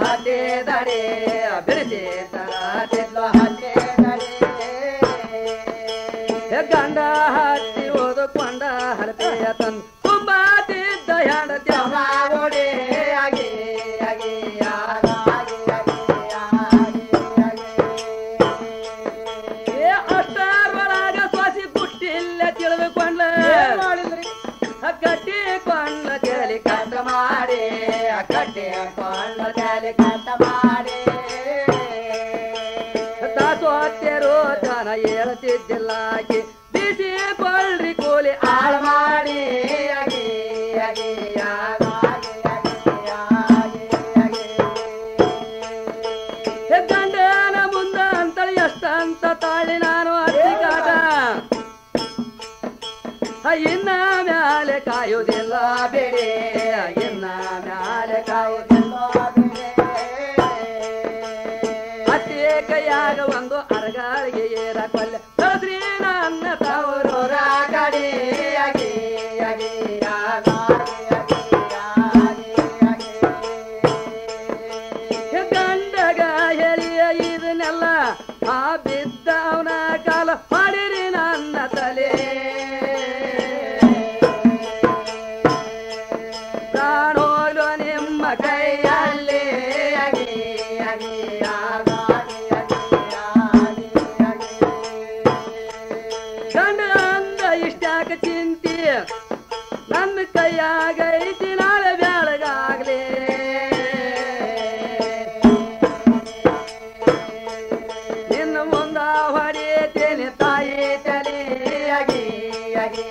ಹತ್ತಿದಡಿ ಬಿಡಿಸಿ ತರತಿದ್ಲು ಹತ್ತಿದಡಿ ಗಂಡ ಹತ್ತಿ ಓದುಕೊಂಡ ಹರತೆಯ ತಂದು ತುಂಬಾತಿದ್ದ ಹೆಂಡತಿ ಅವನ ಓಡಿ ಆಗಿ ಆಗಿ ಏ ಅಷ್ಟರೊಳಗ ಸೊಸಿ ಗುಟ್ಟಿಲ್ಲ ತಿಳಿದುಕೊಂಡ್ಲ ಕಟ್ಟಿ ಕೊಂಡ್ಲ ತಲೆ ಕಟ್ಟ ಮಾಡಿ ಕಟ್ಟಿ ಕೊಂಡ್ಲ ತಲೆ ಕಟ್ಟ ಮಾಡಿ ತಾಸೋತ್ಯರು ತನ ಹೇಳ್ತಿದ್ದಿಲ್ಲ ಆಕಿ ಬಿಸಿ ಕೊಳ್ಳಿ ಕೂಲಿ ಆಳ ಮಾಡಿ ಆಗಿ ಆಗಿ ಗಂಡನ ಮುಂದ ಅಂತ ಎಷ್ಟಂತ ತಾಳಿ ನಾನು ಅಧಿಕಾರ ಇನ್ನ ಮ್ಯಾಲೆ ಕಾಯುವುದಿಲ್ಲ ಬೇರೆ ಇನ್ನ ಮ್ಯಾಲೆ ಕಾಯುವುದಿಲ್ಲ ಅತಿ ಕೈಯಾಗ ಒಂದು ಅರಗಾಳಿಗೆ ಏರ ಕೊಲ್ಲೆ ಕಳ್ಸ್ರಿ ನನ್ನ ತವರೂರ ಕಡೆ ಆಗಿ ಆಗಿ ಗಂಡಗ ಎಲಿಯ ಇದನ್ನೆಲ್ಲ ಆ ಬಿದ್ದ ಅವನ ಕಾಲ ಮಾಡಿರಿ ನನ್ನ ತಲೆ ಪ್ರಾಣೋಗ್ಲು ನಿಮ್ಮ ಕೈಯಲ್ಲಿ ಆಗಿ ಆಗಿ ಗಂಡ ಅಂದ ಇಷ್ಟಾಕ ಚಿಂತಿ ನನ್ನ ಕೈಯಾಗ ಐತಿ ನಾಳೆ ಬ್ಯಾಳಗಾಗ್ಲಿ ನಿನ್ನ ಮುಂದ ಹೊಡಿತೇನೆ ತಾಯಿ ತಲೆ ಆಗಿ ಆಗಿ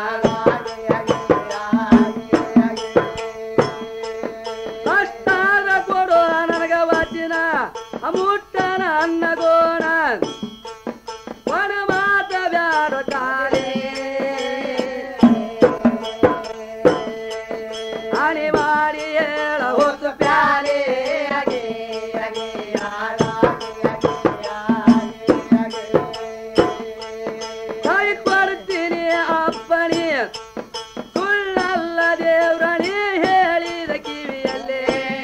ಕಷ್ಟಾದ ಕೊಡು ನನಗ ವಚನ ಮುಟ್ಟನ ಅನ್ನಗೋಣ ಒಣ ಮಾತ ಬ್ಯಾಡ ಕಾಲೇ ಆಣಿ ಮಾಡಿ ಹೇಳ ಹೊತ್ತು ಪ್ಯಾಲೆ ಆಗಿ ಆಗಿ ಕೈ ಕೊಡ್ತೀನಿ ಅಪ್ಪನಿ ಸುಳ್ಳಲ್ಲ ದೇವ್ರನಿ ಹೇಳಿದ ಕಿವಿಯಲ್ಲೇ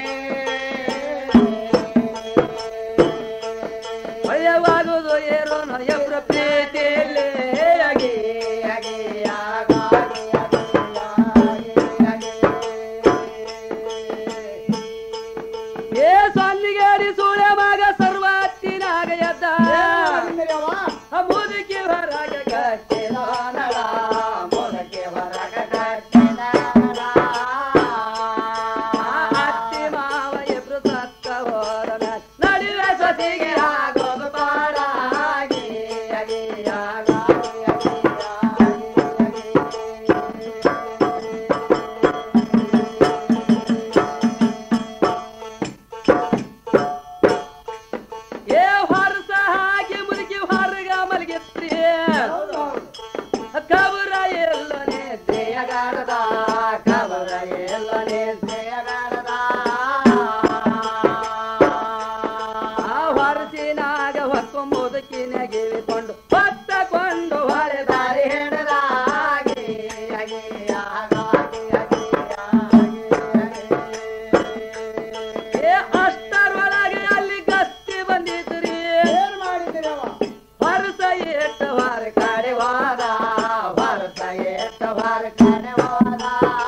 ಭಯವಾಗುವುದು ಏನೋ ಎಬ್ರ ಪ್ರೀತಿಯಲ್ಲೇ ಆಗಿ ಆಗಿ ಏ ಸನ್ನಿಗೇರಿ ಸೂಳೆ ಮಗ ಸರ್ವತ್ತಿನಾಗ ಎದ್ದ ಮುದುಕಿ ಹೊರಗ ಕಟ್ಟಿದ ನಳ ಮುದುಕಿ ಹೊರಗ ಕಟ್ಟಿದ ನಳ ಅತ್ತಿ ಮಾವ ಇಬ್ರು ಸತ್ತ ಹೋದ ಮ್ಯಾಲ್ ನಡುವೆ ಸತಿಗೆ ಆಗೋದು ಪಾಡ ಆಗಿ ಆಗಿ ಏ ಹೊರಸ ಹಾಕಿ ಮುದುಕಿ ಹೊರಗ ಮಲಗಿತ್ರಿ ಕಬರ ಎಲ್ಲನೇ ದೇಯಗಾಡದ ಕಬರ ಎಲ್ಲನೇ ದೇಯಗಾಡದ ಆ ಹೊರಸಿನಾಗ ಹೊತ್ತು ಮುದುಕಿನ ಗಿವಿಕೊಂಡು ಹೊತ್ತಕೊಂಡು ಹೊರೆ ದಾರಿ ಹಿಡದ ಆಗಿ ಆಗಿ ಆಗಾಗಿ ಆಗಿ ಏ ಅಷ್ಟರೊಳಗೆ ಅಲ್ಲಿ ಗಸ್ತಿ ಬಂದಿದ್ರಿ ವರ್ಷ ಎಟ್ಟ ವಾರ ಕಡೆ ಹೋದ ವರ್ಷ ಎಟ್ಟ ವಾರ ಕಡೆ ಹೋದ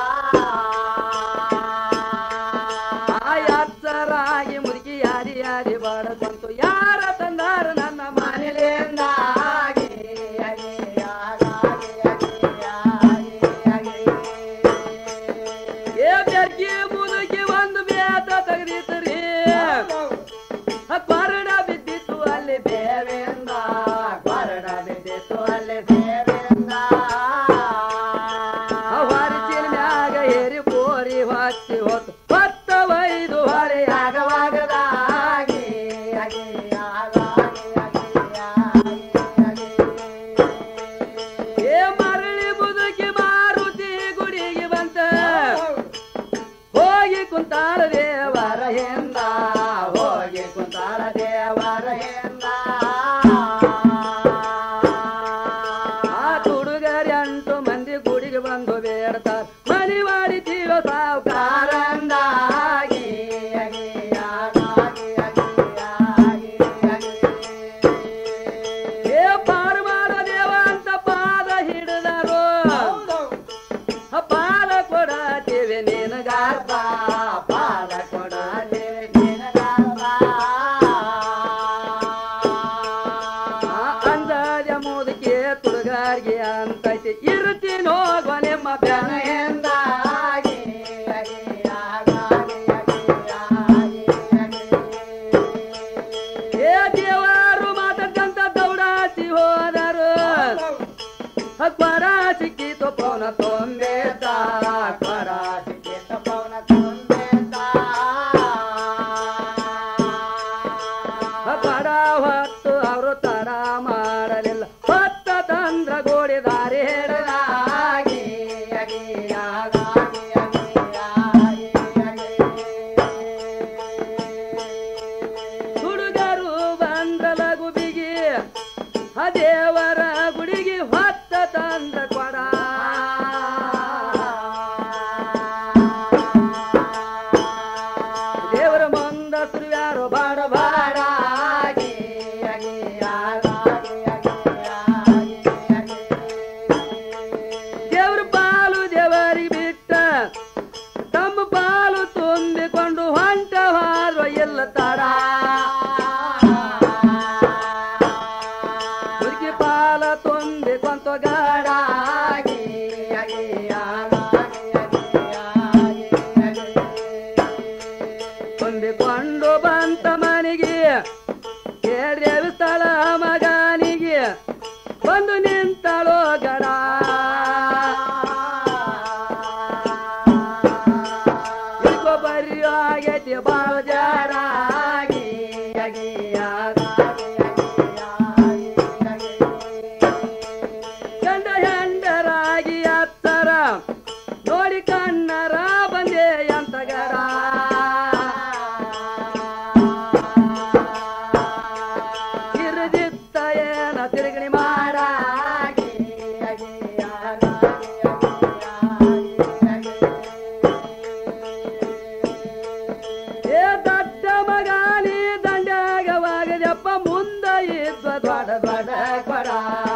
ಆ ಎತ್ತರಾಗಿ ಮುದುಕಿ ಯಾರಿ ಯಾರಿ ಬಡದಂತು ಯಾರ ತಂದಾರ ನನ್ನ ಮನೆಯಿಂದ ಆಗಿ ಆಗಿ ಆಗಾಗಿ ಆಗಿ ಆಗಿ ಏ ಬೆರ್ಗಿ ಮುದುಕಿ ಒಂದು ಬೇತ ತೆಗೆದಿತ್ರಿ ಕೊರಡ ಬಿದ್ದಿತ್ತು ಅಲ್ಲಿ ಬೇವಿಂದ ಕೊರಡ ಬಿದ್ದಿತ್ತು ಅಲ್ಲಿ ಬೇವಿಂದ ಹೊರಚಿನ ಮ್ಯಾಗ ಏರಿ ಕೋರಿ ಹಚ್ಚಿ ಹೊತ್ತು ಹೊತ್ತ ಒಯ್ದು ಹೊರೆ ಆಗವಾಗದ ಆಗಿ ಆಗಿ ಆಗಾಗಿ ಕೊರ ಸಿಕ್ಕಿತು ಪೌನ ತೊಂಬೇತ ಕೊರ ಸಿಕ್ಕಿತು ಪೌನ ಬಡ ಹೊತ್ತು ಅವರು ತರ ಮಾಡಲಿಲ್ಲ ಹೊತ್ತ ತಂದ್ರ ಗೋಡಿ ದಾರಿ ಹಿಡಲಾಗಿ ಹುಡುಗರು ಬಂದ ಲಘು ಬಿಗಿ ಆ ದೇವರ ಗುಡಿಗೆ ಹೊತ್ತ ತಂದ್ರ ಕೊಡ ದೇವರ ಮುಂದ ಸುರ್ಯಾರು ಬಾಡ ಬಾಡಾಗಿ ದೇವ್ರ ಪಾಲು ದೇವರಿಗೆ ಬಿಟ್ಟ ತಮ್ಮ ಪಾಲು ತುಂಬಿಕೊಂಡು ಹೊಂಟ ಹಾರುವ ಎಲ್ಲ ತಡ ಹುಡುಗಿ ಪಾಲ ತುಂಬಿಕೊಂತ ಗಾಡಾಗಿ ತುಂಬಿಕೊಂಡು ಬಂತ ಮನೆಗೆ ಕೇಳ್ದೇವಿ ಸ್ಥಳ ಮಗನಿಗೆ ಬಂದು ನಿಂತಳೋ ಗಡ ಇಳ್ಕೊ ಬರ್ರಿ ಆಗೈತಿ ಬಾಳ ಜಾರಾಗಿ ಗಂಡ ಹೆಂಡರಾಗಿ ಹತ್ತರ ನೋಡಿ ಕಣ್ಣರ ಬಂದೆ ಅಂತ ಗಡ ತಿರುದಿತ್ತ ಏನ ತಿರುಗಣಿ ಮಾಡಾಗಿ ಏ ದಡ್ಡ ಮಗಾನಿ ದಂಡ್ಯಾಗವಾಗದಪ್ಪ ಮುಂದ ಇದ್ದ ದೊಡ್ಡ ದೊಡ್ಡ ಕೊಡ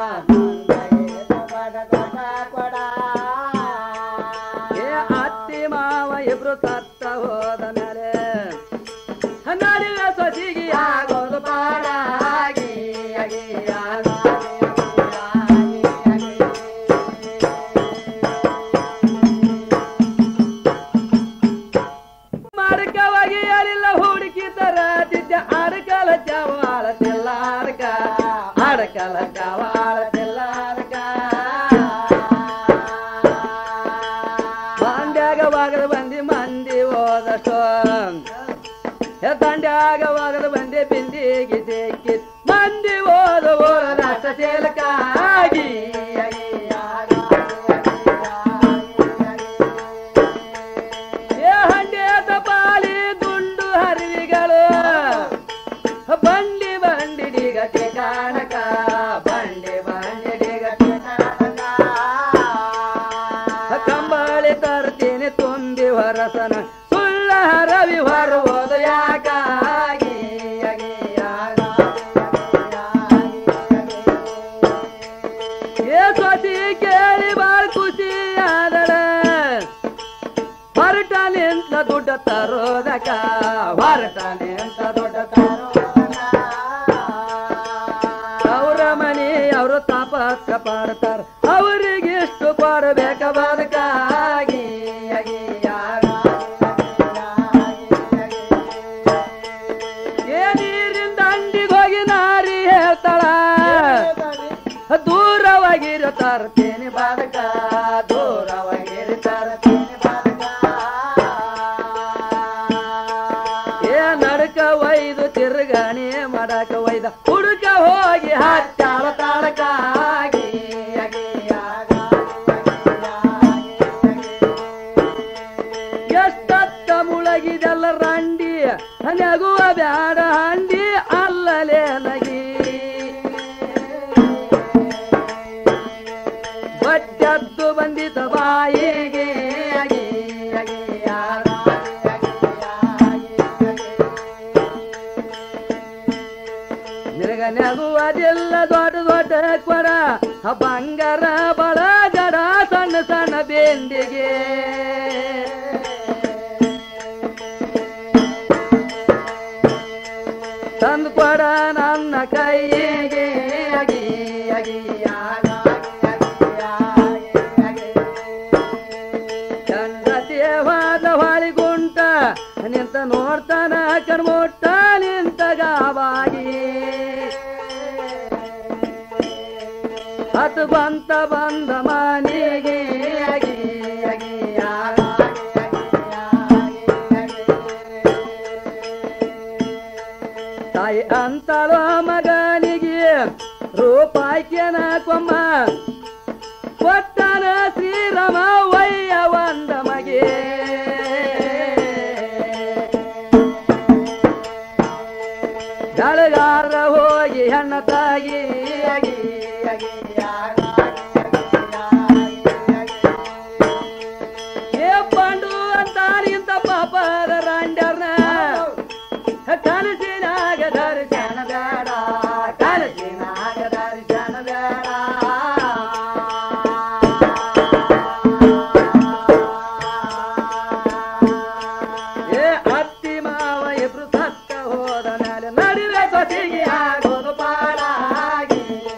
ಏ ಅತ್ತಿ ಮಾವ ಇಬ್ರು ಸತ್ತ ಹೋದ ಮೇಲೆ ನಡುವೆ ಸೊಸಿಗೆ ಆಗೋದು ಪಾಡಾಗಿ ಮಾರ್ಗವಾಗಿ ಯಾರಿಲ್ಲ ಹುಡುಕಿ ತರದಿದ್ದ ಅಡಕಲ ಜಾವ ಆಳತಿಲ್ಲ ಅಡಕ ಅಡಕಲ ಜಾವ ಆಳತಿಲ್ಲ ಅಡಕ ಬಾಂಡ್ಯಾಗವಾಗದ ಬಂದಿ ಮಂದಿ ಹೋದಷ್ಟು ದಂಡ್ಯಾಗವಾಗದ ಬಂದಿ ಬಿಂದಿಗೆ ಸಿಕ್ಕಿ ಮಂದಿ ಹೋದ ಓರದಷ್ಟ ಸೇಲಕಾಗಿ ಏ ಹಂಡ್ಯಾದ ಪಾಲಿ ದುಂಡು ಹರಿವಿಗಳು ಬಂಡಿ ಬಂಡಿಡಿಗ ಠಿಕಾಣಕ ಬಂಡಿ ಬಂಡಿಡಿಗ ಕಂಬಳಿ ತರ್ತೀನಿ ತುಂಬಿ ಹೊರಸನ ಸುಳ್ಳ ಹರವಿ ಹೊರುವುದು ಯಾಕಾಗಿ ಏ ಸ್ವತಿ ಕೇಳಿ ಬಾಳ್ ಖುಷಿ ಆದಳ ಹೊರಟ ನಿಂತ ದುಡ್ಡ ತರೋದಕ ಹೊರಟ ನಿಂತ ದುಡ್ಡ ತರೋದಕ ಅವ್ರ ಮನೆ ಅವರು ತಾಪಸ್ಕ ಪಡ್ತಾರ ಅವರಿಗೆ ಎಷ್ಟು ಕೊಡಬೇಕ ಬದುಕಾಗಿ ಏ ನೀರಿಂದ ಅಂಡಿಗೆ ಹೋಗಿ ನಾರಿ ಹೇಳ್ತಾಳ ದೂರವಾಗಿರ ತರ್ತೀನಿ ಬದುಕ ದೂರವಾಗಿರ ತರ್ತೀನಿ ಬದುಕ ಏ ನಡಕ ಒಯ್ದು ತಿರುಗಣಿ ಮಾಡಕ ಒಯ್ದ ಹುಡುಕ ಹೋಗಿ ಹತ್ತಾಳ ತಾಳಕಾಗಿ ಎಷ್ಟತ್ತ ಮುಳಗಿದೆಲ್ಲ ರಂಡಿ ನಗುವ ಬ್ಯಾಡ ಹಂಡಿ ಅಲ್ಲಲೇ ನಗಿ ಬಟ್ಟದ್ದು ಬಂದಿತ ಬಾಯಿಗೆ ಅಗಿ, ಅಗಿ, ಆಗ, ನಿನಗ ನಗುವುದಿಲ್ಲ ದೊಡ್ಡ ದೊಡ್ಡ ಕೊರ ಬಂಗಾರ ಬಳ ಜಡ ಸಣ್ಣ ಸಣ್ಣ ಬೆಂದಿಗೆ ತಂದು ಕೊಡ ನನ್ನ ಕೈಗೆ ಅಗಿ ಅಗಿ ಆಗ, ಚಂದ ದೇವಾದ ಹೊಳಿಗುಂಟ ನಿಂತ ನೋಡ್ತಾನ ಕಣ್ಮುಟ್ಟ ನಿಂತ ಗಾವಾಗಿ ಆ ಮಾತು ಬಂತ ಬಂದ ಮನೆಗೆ ಅಗಿ, ಅಗಿ, ಆಗಿ, ಅಗಿ, ಅಗಿ, ತಾಯಿ ಅಂತಳೋ ಮಗನಿಗೆ ರೂಪಾಯ್ಕೆನ ಕೊಮ್ಮ ಕೊಟ್ಟನ ಶ್ರೀರಾಮ ವಯ್ಯ ಒಂದ ಮಗೆ ಬೆಳಗಾರ ಹೋಗಿ ಹೆಣ್ಣ ತಾಗಿ ಅಗಿ, ಅಗಿ, ಆಗಿ, ಏ ಪಾಂಡು ಅಂತ ಇಂತ ಪಾಪದ ರಾಂಡ್ಯರ್ನ ಕನಸಿನಾಗ ದರ್ಶನ ಬೇಡ ಕನಸಿನಾಗ ದರ್ಶನ ಬೇಡ ಏ ಅತ್ತಿ ಮಾವ ಇಬ್ರು ಸತ್ತ ಹೋದ ಮೇಲೆ ನಡಿರೆ ಕೊಟ್ಟಿಗೆ ಆಗೋದು ಪಾಡಾಗಿ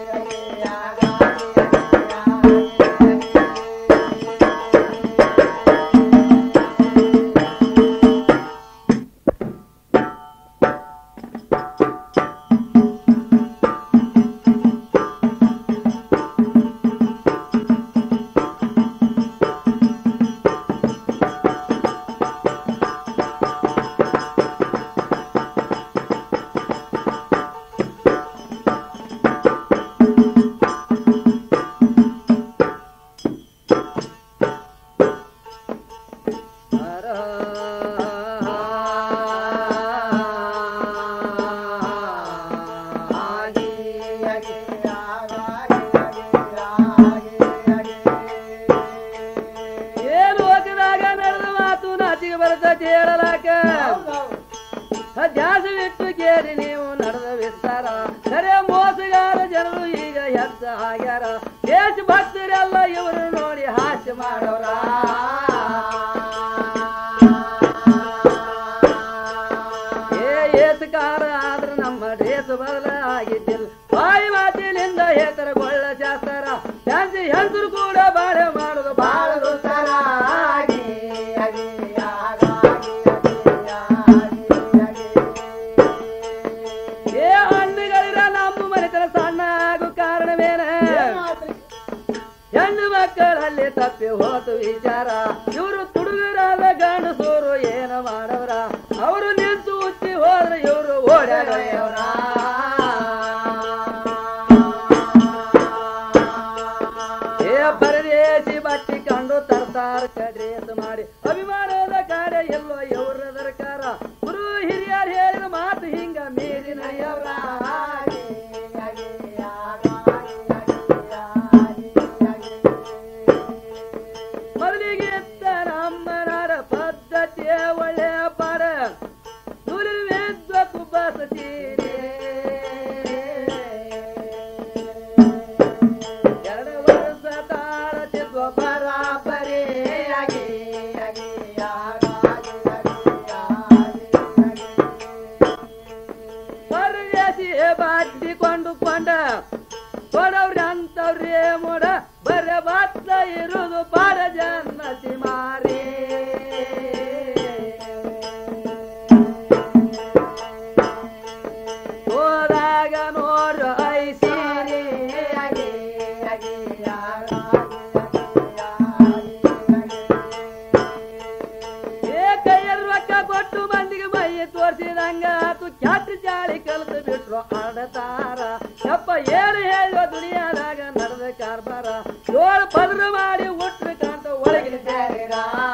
ಏನು ಹೋಗಿದಾಗ ನಡೆದ ಮಾತು ನಾಚಿಗೆ ಬರ್ತದೆ ಹೇಳಲಾಕ ದ್ಯಾಸ ಬಿಟ್ಟು ಕೇಳಿ ನೀವು ನಡೆದ ವಿಸ್ತಾರ ಸರಿ ಮೋಸಗಾರ ಜನರು ಈಗ ಎದ್ದ ಆಗ್ಯಾರ ದೇಶ ಭಕ್ತರೆಲ್ಲ ಇವರು ನೋಡಿ ಹಾಸ್ಯ ಮಾಡೋರ ಏ ಏಸುಕಾರ ಆದ್ರೆ ನಮ್ಮ ಡ್ರೇಸ್ ಬದಲಾಗಿದ್ದಿಲ್ಲ ಬಾಯಿ ಮಾತಿನಿಂದ ಹೇತರಗೊಳ್ಳ ಶಾಸ್ತ್ರ ಶಾಂತಿ ಹೆಂಗರು ಕೂಡ ಬಾಳೆ ಮಾಡುದು ಬಾಳ ದುಸ್ತರ ಆಗಿ ಆಗಿ ಆಗಾಗಿ ಏ ಹಣ್ಣುಗಳಿರ ನಮ್ಮ ಮನೆತನ ಸಣ್ಣ ಆಗು ಕಾರಣವೇನ ಹೆಣ್ಣು ಮಕ್ಕಳಲ್ಲಿ ತಪ್ಪಿ ಹೋತು ವಿಚಾರ ಇವರು ತುಡುಗರಾದ ಗಂಡಸೂರು ಏನ ಮಾಡವ್ರ ಅವರು ನಿಂತು ಉಚ್ಚಿ ಹೋದ್ರೆ ಇವರು ಓಡಾಡವ್ರ ಏ ಪರದೇಶಿ ಬಟ್ಟಿ ಕಂಡು ತರ್ತಾರ ಕಡ್ರೇಸ್ ಮಾಡಿ ಅಭಿಮಾನದ ಕಾರ್ಯ ಎಲ್ಲೋ ಇವ್ರ ದರ್ಕಾರ ಗುರು ಹಿರಿಯರು ಹೇಳಿದ ಮಾತು ಹಿಂಗ ಮೀರಿನ ಯವ್ರ ಮೊದಲಿಗೆ ಇತ್ತ ನಮ್ಮನರ ಪದ್ಧತಿಯ ಒಳ್ಳೆ ಪರ ತುಲಿವೆದ್ದ ಕುಬ್ಬಸ ಸೀರೆ ಎರಡು ವರ್ಷ ತಾಳತಿದ್ವ ಬರಾಬರಿ ಆಗಿ ಆಗಿ ಪರದೇಶಿ ಬಾಟಿ ಕೊಂಡುಕೊಂಡ ಕೊಡವ್ರಿ ಅಂತವ್ರೇ ಮೂಡ ಬರ ಬಾತ್ತ ಇರುವುದು ಬಾರ ಜನ್ಮತಿ ಮಾರಿ ಹೋದಾಗ ನೋಡ್ರ ಐಸೀರಿ ಆಗಿ ಆಗಿ ಏ ಕೈಯಲ್ಲಿ ರೊಕ್ಕ ಕೊಟ್ಟು ಮಂದಿಗೆ ಮೈ ತೋರಿಸಿದಂಗ ಆತು ಖ್ಯಾತಿ ಚಾಳಿ ಕಲಿತು ಬಿಟ್ರು ಆಡತಾರ ಯಪ್ಪ ಏನು ಹೇಳುವ ದುನಿಯಾದಾಗ ನಡೆದ ಕಾರ್ಬಾರ ಏಳು ಪದ್ರ ಮಾಡಿ ಉಟ್ರು ಕಾಂತ ಒಳಗಿನ ಜಾರೀರ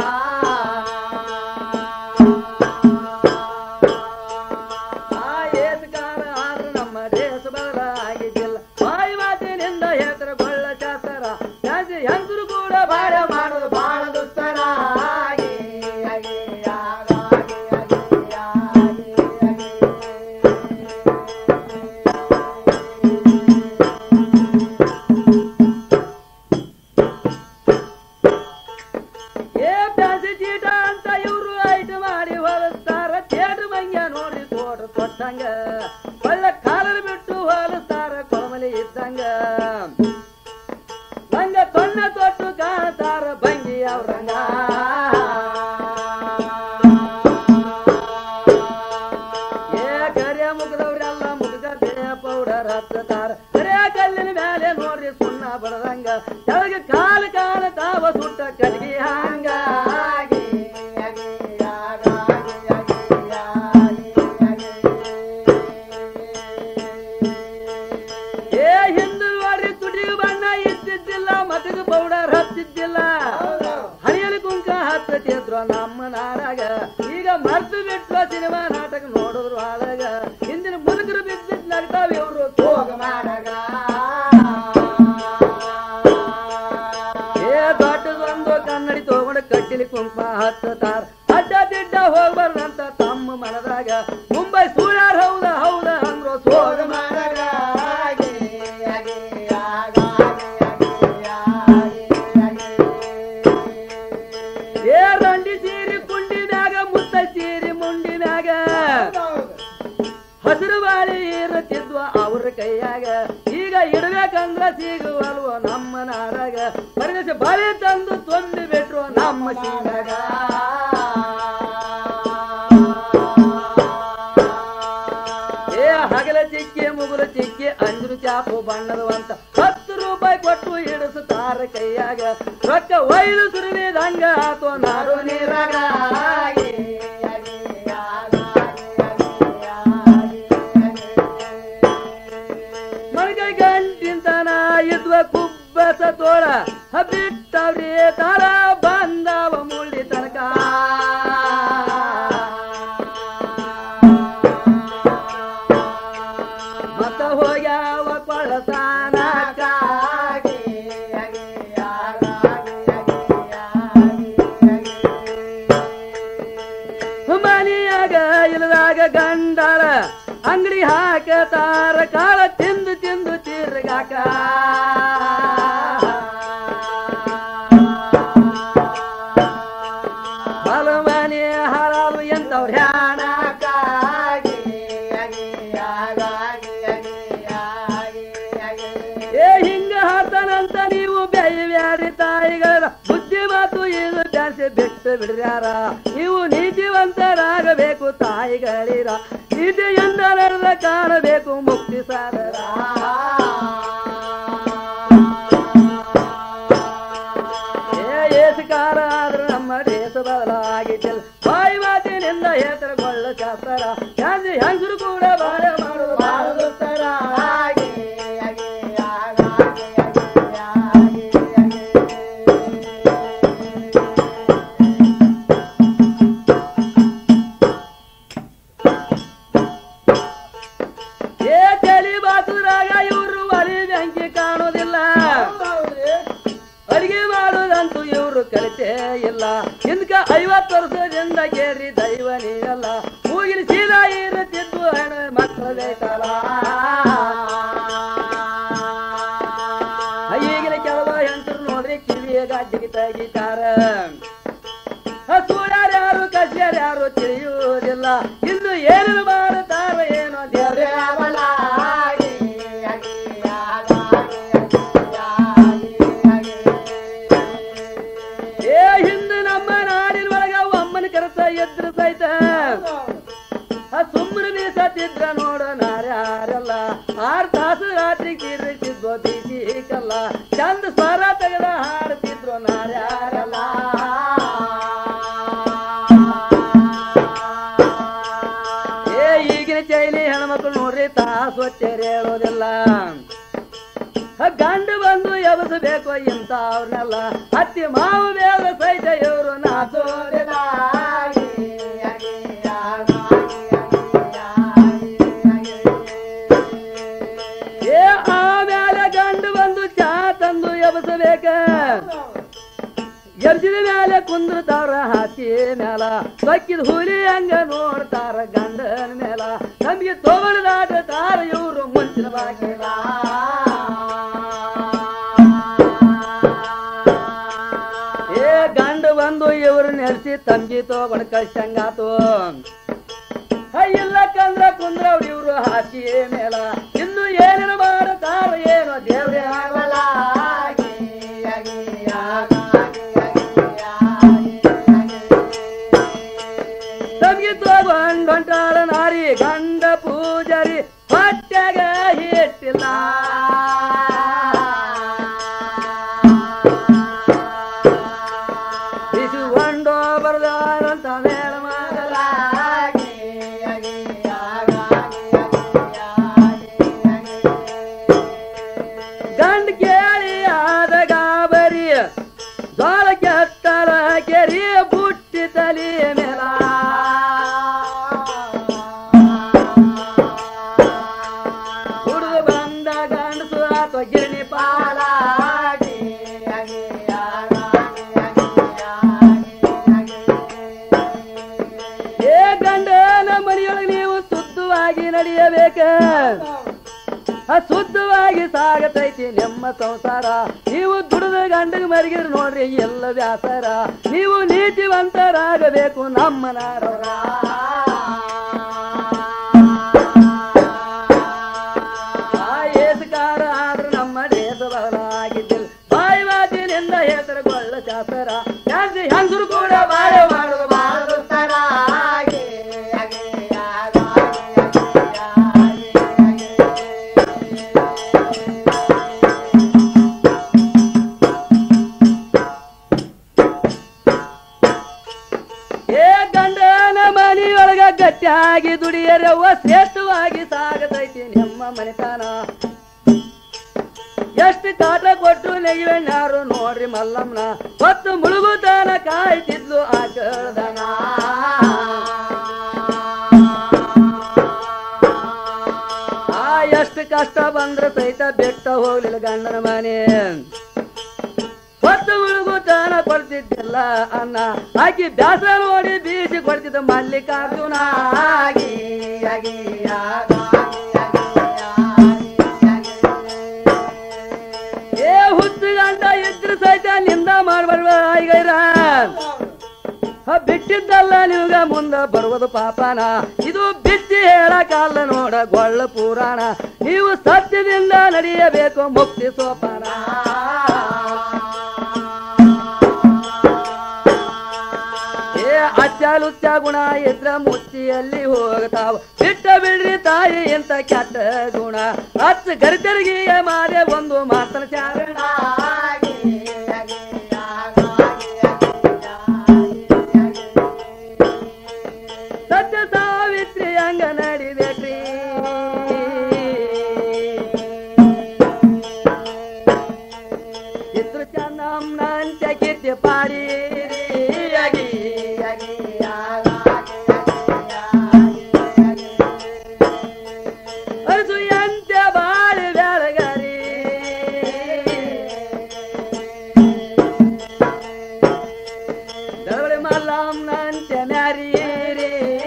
ಆ ಏಸುಗಾರ ಆದ್ರೆ ನಮ್ಮ ದೇಶ ಬದಲಾಗಿದ್ದಿಲ್ಲ ಬಾಯಿ ಮಾತಿನಿಂದ ಹೆಸರುಗೊಳ್ಳ ಶಾಸ್ತ್ರ ಜಾಸ್ತಿ ಹೆಂಗರು ಕೂಡ ಬಾಳ ಮಾಡೋದು ಬಾಳ ದುಸ್ತರ ಆಗಿ ಆಗಿ ಆಗಾಗಿ ಆಗಿ ಆಗಿ ಆಗಿ ಏ ಪ್ಯಾಸಿ ಚೀಟ ಅಂತ ಇವ್ರು ಐಟ್ ಮಾಡಿ ಹೊಲಸ್ತಾರ ಚೇಟು ಮಂಗ್ಯ ನೋಡಿ ತೋಟ ಕೊಟ್ಟಂಗ ಒಳ್ಳೆ ಕಾಲರ್ ಬಿಟ್ಟು ಹೊಲಸ್ತಾರ ಕೊಳಮಲಿ ಇದ್ದಂಗ ಲಂಗ ತೊಣ್ಣ ತೊಟ್ಟು ಕಾಣ್ತಾರ ಬಂಗಿ ಅವ್ರಂಗ ಏ ಕರಿಯ ಮುಗಿದವ್ರೆಲ್ಲ ಮುಗಿದ ಪೌಡರ್ ಹತ್ತತಾರ ಕರಿಯ ಕಲ್ಲಿನ ಮೇಲೆ ನೋಡ್ರಿ ಸುಣ್ಣ ಬಡದ ಮಾಡಗ ಹಿಂದಿನ ಮುದುಕರು ಬಿದ್ದಿದ್ ನಗ್ತಾವ ಇವ್ರು ಹೋಗ ಮಾಡಗ ಏ ದೊಡ್ಡದೊಂದು ಕನ್ನಡಿ ತಗೊಂಡು ಕಟ್ಟಿಲಿ ಕುಂಕುಮ ಹಚ್ಚತಾರ ಅಡ್ಡ ದಿಡ್ಡ ಹೋಗ್ಬಾರ್ದಂತ ತಮ್ಮ ಮನದಾಗ ಮುಂಬೈ ಸೂಳ್ಯಾರ ಹೌದ ಹೌದ ಅಂದ್ರು ಸೋಗ ಮಾಡಗ ಏ ರಂಡಿ ಸೀರಿ ಕುಂಡಿನಾಗ ಮುತ್ತ ಸೀರಿ ಮುಂಡಿನಾಗ ಹಸಿರು ಬಾಳಿ ಇರುತ್ತಿದ್ವ ಅವ್ರ ಕೈಯಾಗ ಈಗ ಇಡ್ಬೇಕಂದ್ರ ಸಿಗುವಲ್ವ ನಮ್ಮ ನಾಡಾಗ ಪರಿದೇಶ ಬಳಿ ತಂದು ತೊಂದು ಬಿಟ್ರು ನಮ್ಮ ಸೀನಾಗ ಏ ಹಗಲ ಚಿಕ್ಕಿ ಮುಗುಲು ಚಿಕ್ಕಿ ಅಂಜರು ಚಾಪು ಬಣ್ಣದವಂತ ಹತ್ತು ರೂಪಾಯಿ ಕೊಟ್ಟು ಹಿಡಿಸುತ್ತಾರ ಕೈಯಾಗ ರೊಕ್ಕ ಒಯ್ದು ಸುರಿದಂಗ ಆತೋ ನಾಡು ನೀರಾಗ ಮನಗ ಗಂಟಿಂತನ ಇದ್ವ ಕುಬ್ಬಸ ತೋಳ ಬಿಟ್ಟವ್ರಿ ತಾಳ ಬಂದವ ಮುಳ್ಳಿ ತನಕ ಮತ್ತ ಹೋಗ್ಯಾವ ಕೊಳಸಾನಕ ಮನಿಯಾಗ ಇಲ್ಲದಾಗ ಗಂಡಾಳ ಅಂಗಡಿ ಹಾಕತಾರ ಕಾಳ ತಿಂದು ತಿಂದು ತಿರ್ಗಾಕ ಬಲ ಮನೆ ಹಾಳಾದು ಎಂತವ್ರ ಹ್ಯಾಣಕ ಏ ಹಿಂಗ ಹಾಡ್ತಾನಂತ ನೀವು ಬೇಯ್ಯಾರಿ ತಾಯಿಗಳ ಬುದ್ಧಿ ಮಾತು ಇದು ಜಾಸ್ತಿ ಬಿಟ್ಟು ಬಿಡ್ರ್ಯಾರ ನೀವು ನೀತಿವಂತರಾಗಬೇಕು ತಾಯಿಗಳಿರ ನೀತಿಯಿಂದ ನಡೆದ ಕಾಣಬೇಕು ಮುಕ್ತಿ ಸಾಧರ ಏ ಏಸುಕಾರ ಆದ್ರೂ ನಮ್ಮ ದೇಶ ಬದಲಾಗಿದ್ದಿಲ್ಲ ಬಾಯಿ ಮಾತಿನಿಂದ ಹೆಸರುಗೊಳ್ಳ ಶಾಸ್ತ್ರ ಗಾಂಧಿ ಹೆಂಗರು ಕೂಡ ಬಾಳೆ ಮಾಡುದು ಬಾಳದುತ್ತರ ಏ ಚಳಿ ಬಾತುದ್ರಾಗ ಇವ್ರು ಒಲಿ ಬೆಂಕಿ ಕಾಣೋದಿಲ್ಲ ಅಡಿಗೆ ಮಾಡೋದಂತೂ ಇವ್ರು ಕಲಿತೇ ಇಲ್ಲ ಹಿಂದ್ಕ ಐವತ್ತು ವರ್ಷದಿಂದ ಕೇರಿ ದೈವ ನೀರಲ್ಲ ಮೂಗಿನ ಸೀದಾ ಇರುತ್ತಿದ್ದು ಹೆಣ ಮಕ್ಕಳ ಬೇಕಲ್ಲ ಈಗಿನ ಕೆಲವ ಹೆಂಟರು ನೋಡ್ರಿ ಕಿವಿಯ ಗಾಜಿಗೆ ತೆಗಿತಾರ ಯಾರು ಕಶ್ಯರ್ ಯಾರು ತಿಳಿಯುವುದಿಲ್ಲ ಇನ್ನು ಏನೇನು ಮಾಡುತ್ತಾರ ಏನೋ ದೇವ್ರೇ ಅವಲ ಏ ಹಿಂದೆ ನಮ್ಮ ನಾಡಿನ ಒಳಗ ಒಮ್ಮನ ಕರೆತ ಎದ್ರ ಸಹಿತ ಸುಮ್ಮನೆ ಬೀಸತ್ತಿದ್ರ ನೋಡ ನಾರ್ಯಾರಲ್ಲ ಆರ್ ತಾಸು ರಾತ್ರಿ ತೀರಿಸಿದ್ವ ಬೀಸಿ ಕಲ್ಲ ಚಂದ ಸ್ವರ ತೆಗೆದ ಹಾಡ್ತಿದ್ರು ನಾರ್ಯಾರಲ್ಲ ಏ ಈಗಿನ ಚೈಲಿ ಹೆಣ್ಮಕ್ಳು ನೋಡ್ರಿ ತಾಸು ಹೇಳೋದಿಲ್ಲ ಗಂಡು ಬಂದು ಎಬಸಬೇಕು ಇಂತ ಅವ್ರನ್ನೆಲ್ಲ ಅತ್ತಿ ಮಾವು ಬೇಗ ಸಹಿತ ಇವರು ನಾಸೋದಿಲ್ಲ ಏ ಆಮೇಲೆ ಗಂಡು ಬಂದು ಚಾ ತಂದು ಎಬಸಬೇಕ ಎರ್ಜಿದ ಮೇಲೆ ಕುಂದ್ರತಾರ ಹಾಕಿ ಮೇಲ ಬಕ್ಕಿದ ಹುಲಿ ಹಂಗ ನೋಡ್ತಾರ ಗಂಡನ ಮೇಲ ನಮ್ಗೆ ತೋಬಳದಾಟತಾರ ಇವರು ಮುಂಚಿನ ಬಾಗಿಲ ಏ ಗಂಡು ಬಂದು ಇವ್ರು ನೆಲೆಸಿ ತಂಗಿ ತಗೊಂಡ್ ಕಳ್ಸಂಗಾತು ಇಲ್ಲಕ್ಕಂದ್ರ ಕುಂದ್ರ ಇವ್ರು ಹಾಕಿ ಮೇಲ ಇನ್ನು ಏನೇನು ಮಾಡುತ್ತಾರ ಏನೋ ದೇವ್ರೇ ಆಗಲ್ಲ ತಮ್ಗೆ ತಗೊಂಡ್ ಹೊಂಟಾಳ ನಾರಿ ಗಂಡ ಪೂಜಾರಿ ಹೊಟ್ಟೆಗ ಹಿಟ್ಟಿಲ್ಲ ಇಸುಗೊಂಡು ಬರ್ದಾರಂತ ಮೇಳ ಮಾಡಲ ಗಂಡ ಕೇಳಿ ಆದ ಗಾಬರಿ ಜ್ವಾಳ ಕೆತ್ತಲ ಕೆರಿ ಬುಟ್ಟಿ ತಲಿ ಮೇಲ ನಡೆಯಬೇಕ ಶುದ್ಧವಾಗಿ ಸಾಗತೈತಿ ನಿಮ್ಮ ಸಂಸಾರ ನೀವು ದುಡಿದ ಗಂಡಗ ಮರಿಗಿರ್ ನೋಡ್ರಿ ಎಲ್ಲ ವ್ಯಾಸರ ನೀವು ನೀತಿವಂತರಾಗಬೇಕು ನಮ್ಮ ನಾರವರ ಏಸುಕಾರ ಆದ್ರೆ ನಮ್ಮ ದೇಶದವರಾಗಿದ್ದಿಲ್ಲ ಬಾಯಿ ಮಾತಿನಿಂದ ಹೆಸರುಗೊಳ್ಳ ಶಾಸರ ಜಾಸ್ತಿ ಹಂಗರು ಕೂಡ ಬಾಳೆ ಮಾಡುದು ಮಾಡುದು ಏ ಗಂಡನ ಮನೆಯೊಳಗ ಗಟ್ಟಿಯಾಗಿ ದುಡಿಯರವ್ವ ಶ್ರೇಷ್ಠವಾಗಿ ಸಾಗತೈತಿ ನಿಮ್ಮ ಮನೆತನ ಎಷ್ಟು ಕಾಟ ಕೊಟ್ಟು ನೆಗಿವೆಣ್ಣಾರು ನೋಡ್ರಿ ಮಲ್ಲಮ್ಮನ ಹೊತ್ತು ಮುಳುಗುತ್ತಾನ ಕಾಯ್ತಿದ್ಲು ಆ ಕಳ್ದನ ಆ ಎಷ್ಟು ಕಷ್ಟ ಬಂದ್ರೆ ಸಹಿತ ಬೆಟ್ಟ ಹೋಗ್ಲಿಲ್ಲ ಗಂಡನ ಮನೆ ಹೊತ್ತು ಮುಳುಗುತ್ತಾನ ಕೊಡ್ತಿದ್ದಿಲ್ಲ ಅನ್ನ ಆಕಿ ಬ್ಯಾಸ ನೋಡಿ ಬೀಸಿ ಕೊಡ್ತಿದ್ದ ಮಲ್ಲಿಕಾರ್ಜುನ ಆಗಿ ಆಗಿ ಏ ಹುತ್ತು ಗಂಡ ಇದ್ರ ಸಹಿತ ನಿಂದ ಮಾಡ್ಬಾರ್ವ ಐಗೈರ ಹ, ಬಿಟ್ಟಿದ್ದಲ್ಲ ನೀವುಗ ಮುಂದ ಬರುವುದು ಪಾಪನ ಇದು ಬಿಚ್ಚಿ ಹೇಳಕಾಲ ನೋಡ ಗೊಳ್ಳ ಪುರಾಣ ನೀವು ಸತ್ಯದಿಂದ ನಡೆಯಬೇಕು ಮುಕ್ತಿ ಸೋಪಾನ ಏ ಅಚ್ಚಲುಚ್ಚ ಗುಣ ಇದ್ರ ಮುಚ್ಚಿಯಲ್ಲಿ ಹೋಗ್ತಾವ ಬಿಟ್ಟ ಬಿಡ್ರಿ ತಾಯಿ ಎಂತ ಕೆಟ್ಟ ಗುಣ ಹಚ್ಚ ಗರಿತರಿಗೆ ಮಾರೆ ಒಂದು ಮಾತನ ಚಾರಣ ಸತ್ಯ ಸಾವಿತ್ರಿ ಹಂಗ ನಡಿಬೇಕ್ರಿ ಚಿತ್ರ ಚನ್ನಮ್ಮನಂತೆ ಕೀರ್ತಿ ಪಾಡಿ ಅರಸು ಎಂತೆ ಬಾಳಿ ಬೆಳಗರಿ ದಳವಳಿ ಮಲ್ಲಮ್ಮನಂತೆ ಮ್ಯಾರೀರಿ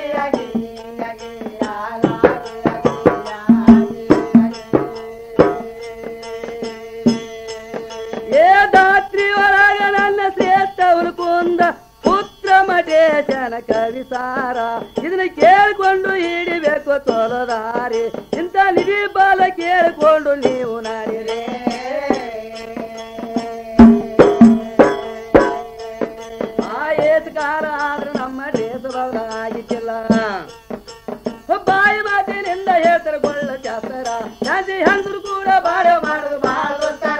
ಏ ದಾತ್ರಿ ಒಳಗ ನನ್ನ ಶ್ರೇಷ್ಠ ಉಲ್ಕುಂದ ಪುತ್ರ ಮಟೇಶನ ಕವಿಸಾರ ಇದನ್ನ ಕೇಳಿಕೊಂಡು ಹಿಡಿಬೇಕು ತೊಲದಾರಿ ಇಂಥ ನಿಧಿ ಬಾಲ ಕೇಳಿಕೊಂಡು ನೀವು ನಾಡಿರೆ ಆ ಏಸುಕಾರ ಆದ್ರೆ ನಮ್ಮ ದೇಶದವರಾಗಿದ್ದಿಲ್ಲ ಬಾಯಿ ಮಾತಿನಿಂದ ಹೆಸರುಗೊಳ್ಳ ಚಾಸರ ಶಾಂತಿ ಹಂಗರು ಕೂಡ ಬಾಳ ಮಾಡುದು ಮಾಡುತ್ತಾರ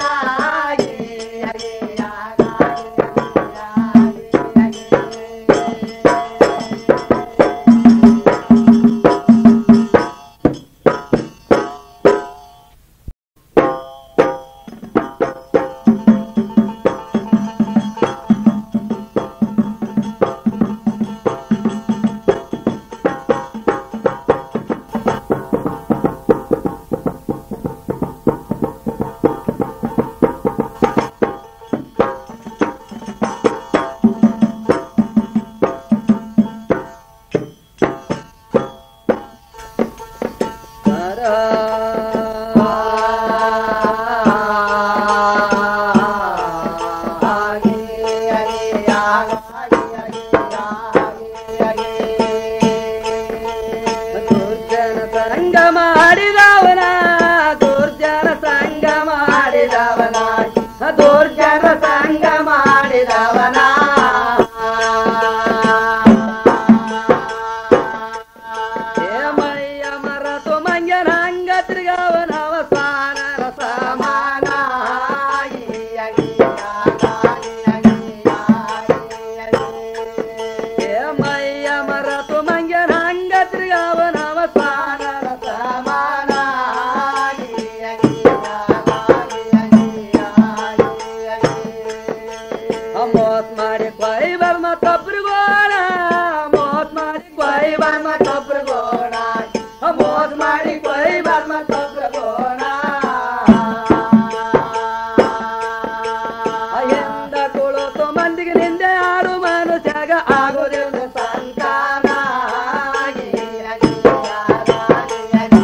ದುರ್ಜನ ಸಂಗ ಮಾಡಿದವನ ದುರ್ಜನ ಸಂಗ ಮಾಡಿದವನ ದುರ್ಜನ ಸಂಗ ಮಾಡಿದವನ ಏ ಮೈಯ ಮರತು ಮಂಗನ ಅಂಗ ತಿರುಗವನ ಅವಸಾನ ರಸಮಾನ ಏ ಮೈಯ ಮರತು ಮಂಗನ ಅಂಗ ತಿರುಗವನ ಅವಸಾನ ರಸಮಾನ ಮೋತ್ ಮಾಡಿ ಕೊಯ್ ಬರ್ಮ ತಬ್ರಿಗೋಣ ಮೋತ್ ಮಾಡಿ ಕೊಯ್ ಬರ್ಮ ತಬ್ರಿಗೋಣ ಮೋತ್ ಮಾಡಿ ಕೊಯ್ ಬರ್ಮ ತಬ್ರಿಗೋಣ ಎಂದ ಕುಳಿತು ಮಂದಿಗೆ ನಿಂದೆ ಆಡು ಮನುಷ್ಯಾಗ ಆಗುದಿಲ್ಲ ಸಂತಾನ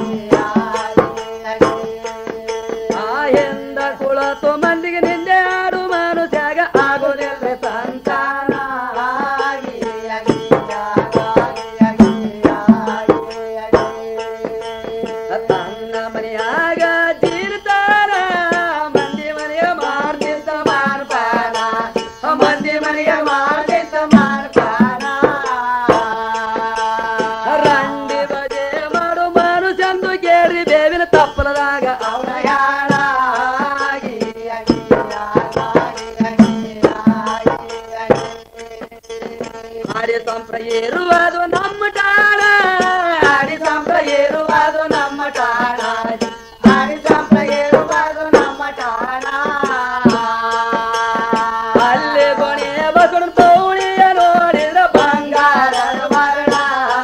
ಮನೆಯಾಗ ತೀರ್ತಾರ ಮಂದಿ ಮನೆಯ ಮಾಡ್ತಿದ್ದ ಮಾರ್ಪಾನ ಮಂದಿ ಮನೆಯ ಮಾಡ್ತಿದ್ದ ಮಾರ್ಪಾನ ರಂಡಿ ಬಜೆ ಮಾಡು ಮಾಡು ಚಂದು ಕೇರಿ ಬೇವಿನ ತಪ್ಪಲದಾಗ ಅವನ ಯಾಣ ಆಡಿ ಸಂಪ್ರ ಏರುವುದು ನಮ್ಮ ಟಾಣ ಆಡಿ ಸಂಪ್ರ ಏರುವುದು ನಮ್ಮ ಟಾಣ ಆಡಿ ಸಂಪ್ರ ಏರುವುದು ನಮ್ಮ ಟಾಣ ಅಲ್ಲಿ ಕೊನೆ ಬಸವನ ತೋಳಿಯ ನೋಡಿದ ಬಂಗಾರ ವರ್ಣ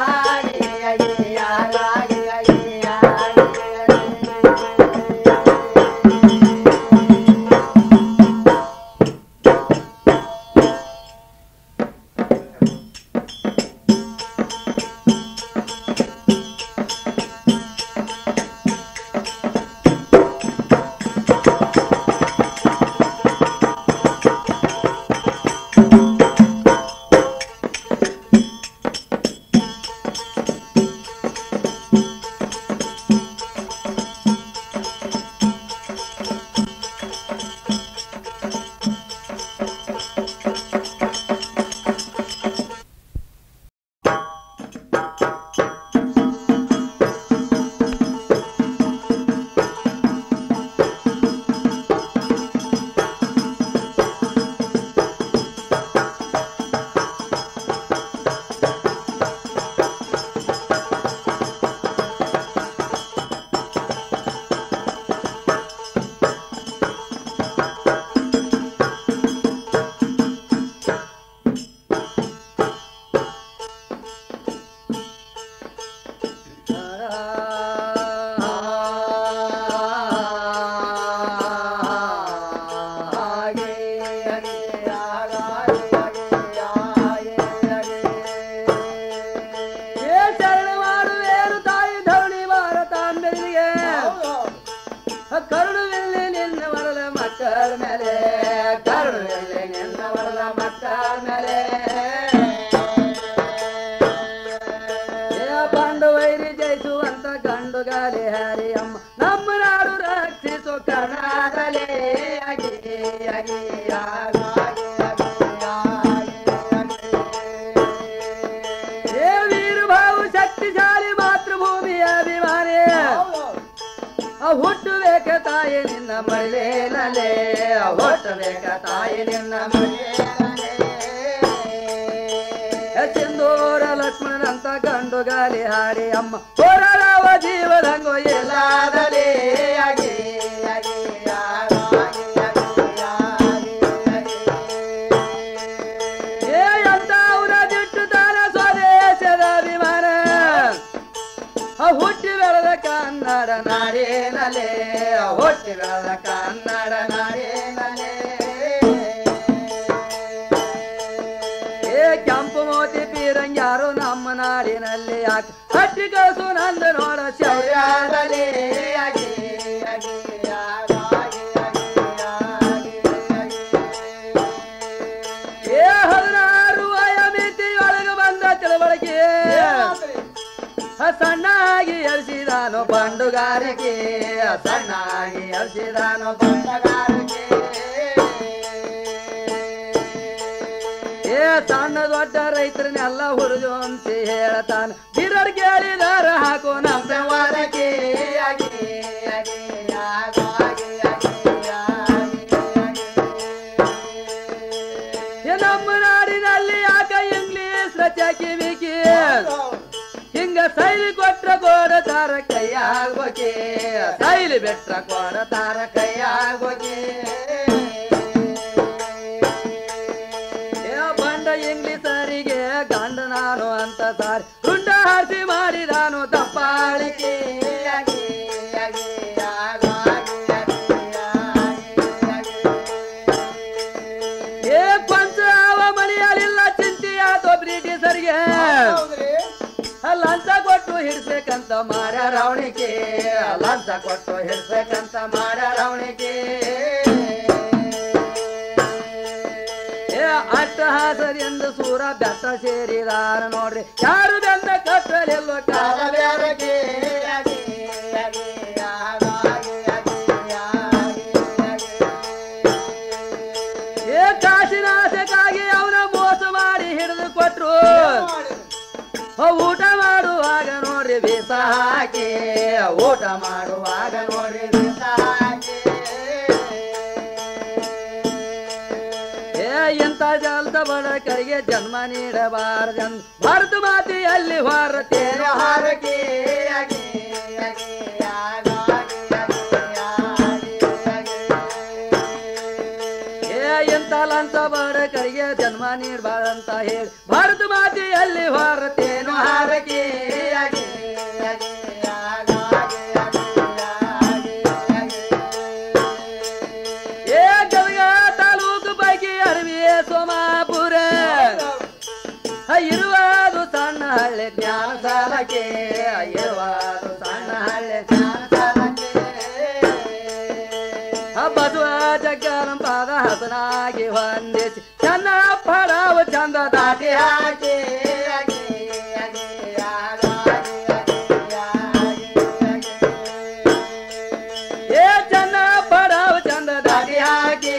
ಏ ಶರಣ ಮಾಡುವೇನು ತಾಯಿ ಧರಣಿ ಭಾರತಾಂಬೆಗೆ ಕರುಣವಿಲ್ಲಿ ನಿನ್ನ ವರದ ಮಕ್ಕಳ ಮೇಲೆ ಕರುಣವಿಲ್ಲಿ ನಿನ್ನ ವರದ ಮಕ್ಕಳ ಮೇಲೆ ಏ ಪಾಂಡು ವೈರಿ ಜಯಿಸುವಂತ ಗಂಡು ಗಾಲಿ ಹರಿ ಅಮ್ಮ ನಮ್ಮ ನಾಡು ರಕ್ಷಿಸು ಕರ್ನಾಟಕಲೇ ಅಗಿ ಅಗಿ ಆಗ, ಆಗಿ, ಆಗಿ, ಆಗಿ, ಆಗಿ. ಏ ವೀರ ಭಾವು ಶಕ್ತಿಶಾಲಿ ಮಾತೃಭೂಮಿಯ ಅಭಿಮಾನಿ ಆ ಹುಟ್ಟಬೇಕ ತಾಯಿ ನಿನ್ನ ಮಳೆನಲೆ ಹುಟ್ಟಬೇಕ ತಾಯಿ ನಿನ್ನ ಮಳೆನಲೆ ಸಿಂಧೂರ ಲಕ್ಷ್ಮಣನಂತ ಗಂಡು ಗಾಲಿ ಹಾಡಿ ಅಮ್ಮ ಹೋರಾಡವ ಜೀವದಂಗೋ ಎಲ್ಲಾದಲೇ ಆಗಿ ಆಗಿ, ಆಗ, ಆಗಿ, ಆಗಿ, ಆಗಿ, ಆಗಿ. ಏ ಅಂತ ಅವರ ದಿಟ್ಟು ತಾನ ಸ್ವದೇಶದ ಅಭಿಮಾನ ಆ ಹುಟ್ಟಿ ಬೆಳೆದ ಕನ್ನಡ ನಾಡೇನಲೆ ಆ ಹುಟ್ಟಿ ಬೆಳೆದ ಕನ್ನಡ ನಾಡೇನಲೆ ಏ ಕೆಂಪು ಮೋತಿ ಪೀರಂಗ್ಯಾರು ನಮ್ಮ ನಾಡಿನಲ್ಲಿ ಯಾಕೆ ಹಟ್ಟಿ ಕಳಿಸು ನಂದ ನೋಡ ಶೌರ್ಯದಲ್ಲಿ ಆಗಿ, ಆಗಿ, ಆಗ, ಆಗಿ, ಆಗಿ, ಆಗಿ, ಆಗಿ. ಏ ಹದಿನಾರು ಮಿತಿಯೊಳಗೆ ಬಂದ ತಿಳುವಳಿಕೆ ಸಣ್ಣಾಗಿ ಎಳಿಸಿದಾನು ಬಂಡುಗಾರಿಕೆ ಸಣ್ಣಾಗಿ ಎಳಿಸಿದಾನು ಬಂಡುಗಾರಿಕೆ ಏ ಸಣ್ಣ ದೊಡ್ಡ ರೈತರನ್ನೆಲ್ಲ ಹುರಿದು ಅಂತ ಹೇಳ್ತಾನ ಗಿರಡ್ ಕೇಳಿದಾರ ಹಾಕು ನಮ್ಮ ವಾರಕ್ಕೆ ಆಗಿ ಆಗಿ ಆಗ, ಆಗಿ, ಆಗಿ, ಆಗಿ, ಆಗಿ. ಏ ನಮ್ಮ ನಾಡಿನಲ್ಲಿ ಯಾಕ ಇಂಗ್ಲಿಷ್ ರಚಾಕಿ ಬೇಕಿ ಹಿಂಗ ಸೈಲಿ ಕೊಟ್ರ ಕೋಡ ತಾರ ಕೈಯಾಗೋಕೆ ಸೈಲಿ ಬಿಟ್ರ ಕೋಡ ತಾರ ಕೈಯಾಗೋಕೆ ಏ ಬಂಡ ಇಂಗ್ಲಿಷರಿಗೆ ಗಂಡ ನಾನು ಅಂತ ಸಾರಿ ರುಂಡ ಹಾರಿಸಿ ಮಾಡಿದಾನು ದಪ್ಪಾಳಿಕೆ ಆಗಿ, ಆಗಿ, ಆಗ, ಆಗಿ, ಆಗಿ, ಆಗಿ, ಆಗಿ. ಏ ಪಂಚ ಅವ ಮನೆಯಲ್ಲಿಲ್ಲ ಚಿಂತೆಯಾತೋ ಬ್ರಿಟಿಷರಿಗೆ ಲಂಚ ಕೊಟ್ಟು ಹಿಡ್ಬೇಕಂತ ಮಾರ ರಾವಣಿಕೆ ಲಂಚ ಕೊಟ್ಟು ಹಿಡ್ಬೇಕಂತ ಮಾರ ರಾವಣಿಕೆ ಏ ಅಟ್ಟಹಾಸದಿಂದ ಸೂರ ಬೆಟ್ಟ ಸೇರಿದಾರ ನೋಡ್ರಿ ಯಾರು ಬೆಂದ ಕಟ್ಟಲೆಲ್ಲೋ ಕಾಲ ಬ್ಯಾರಕೆ ಆಗಿ, ಆಗಿ, ಆಗ, ಬೀಸ ಹಾಕಿ ಊಟ ಮಾಡುವಾಗ ನೋಡ್ರಿ ಬೀಸ ಹಾಕಿ ಏ ಎಂತ ಜಲ್ದ ಬಡಕರಿಗೆ ಜನ್ಮ ನೀಡಬಾರದೆಂದು ಭಾರತ ಮಾತೆಯಲ್ಲಿ ಹೊರತೇನು ಹಾರಕಿ ಏ ಎಂತ ಲಂಚ ಬಡಕರಿಗೆ ಜನ್ಮ ನೀಡಬಾರಂತ ಹೇಳಿ ಭಾರತ ಮಾತೆಯಲ್ಲಿ ಹೊರತೇನು ಹಾರಕಿ ಏ ಗದಗ ತಾಲೂಕು ಬಗ್ಗೆ ಅರವಿಯ ಸೋಮಾಪುರ ಇರುವುದು ಸಣ್ಣ ಹಳ್ಳಿ ಜ್ಞಾನ ಸಾಲಕ್ಕೆ ಇರುವುದು ಸಣ್ಣ ಹಳ್ಳಿ ಜ್ಞಾನ ಸಾಲಕ್ಕೆ ಬಸವ ಜಗ್ಗನ ಪಾದ ಹಸನಾಗಿ ಹೊಂದಿಸಿ ಚನ್ನ ಪಡವು ಚಂದ ದಾಟಿ ಹಾಕಿ ಏ ಚನ್ನ ಪಡವು ಚಂದ ದಾಟಿ ಹಾಕಿ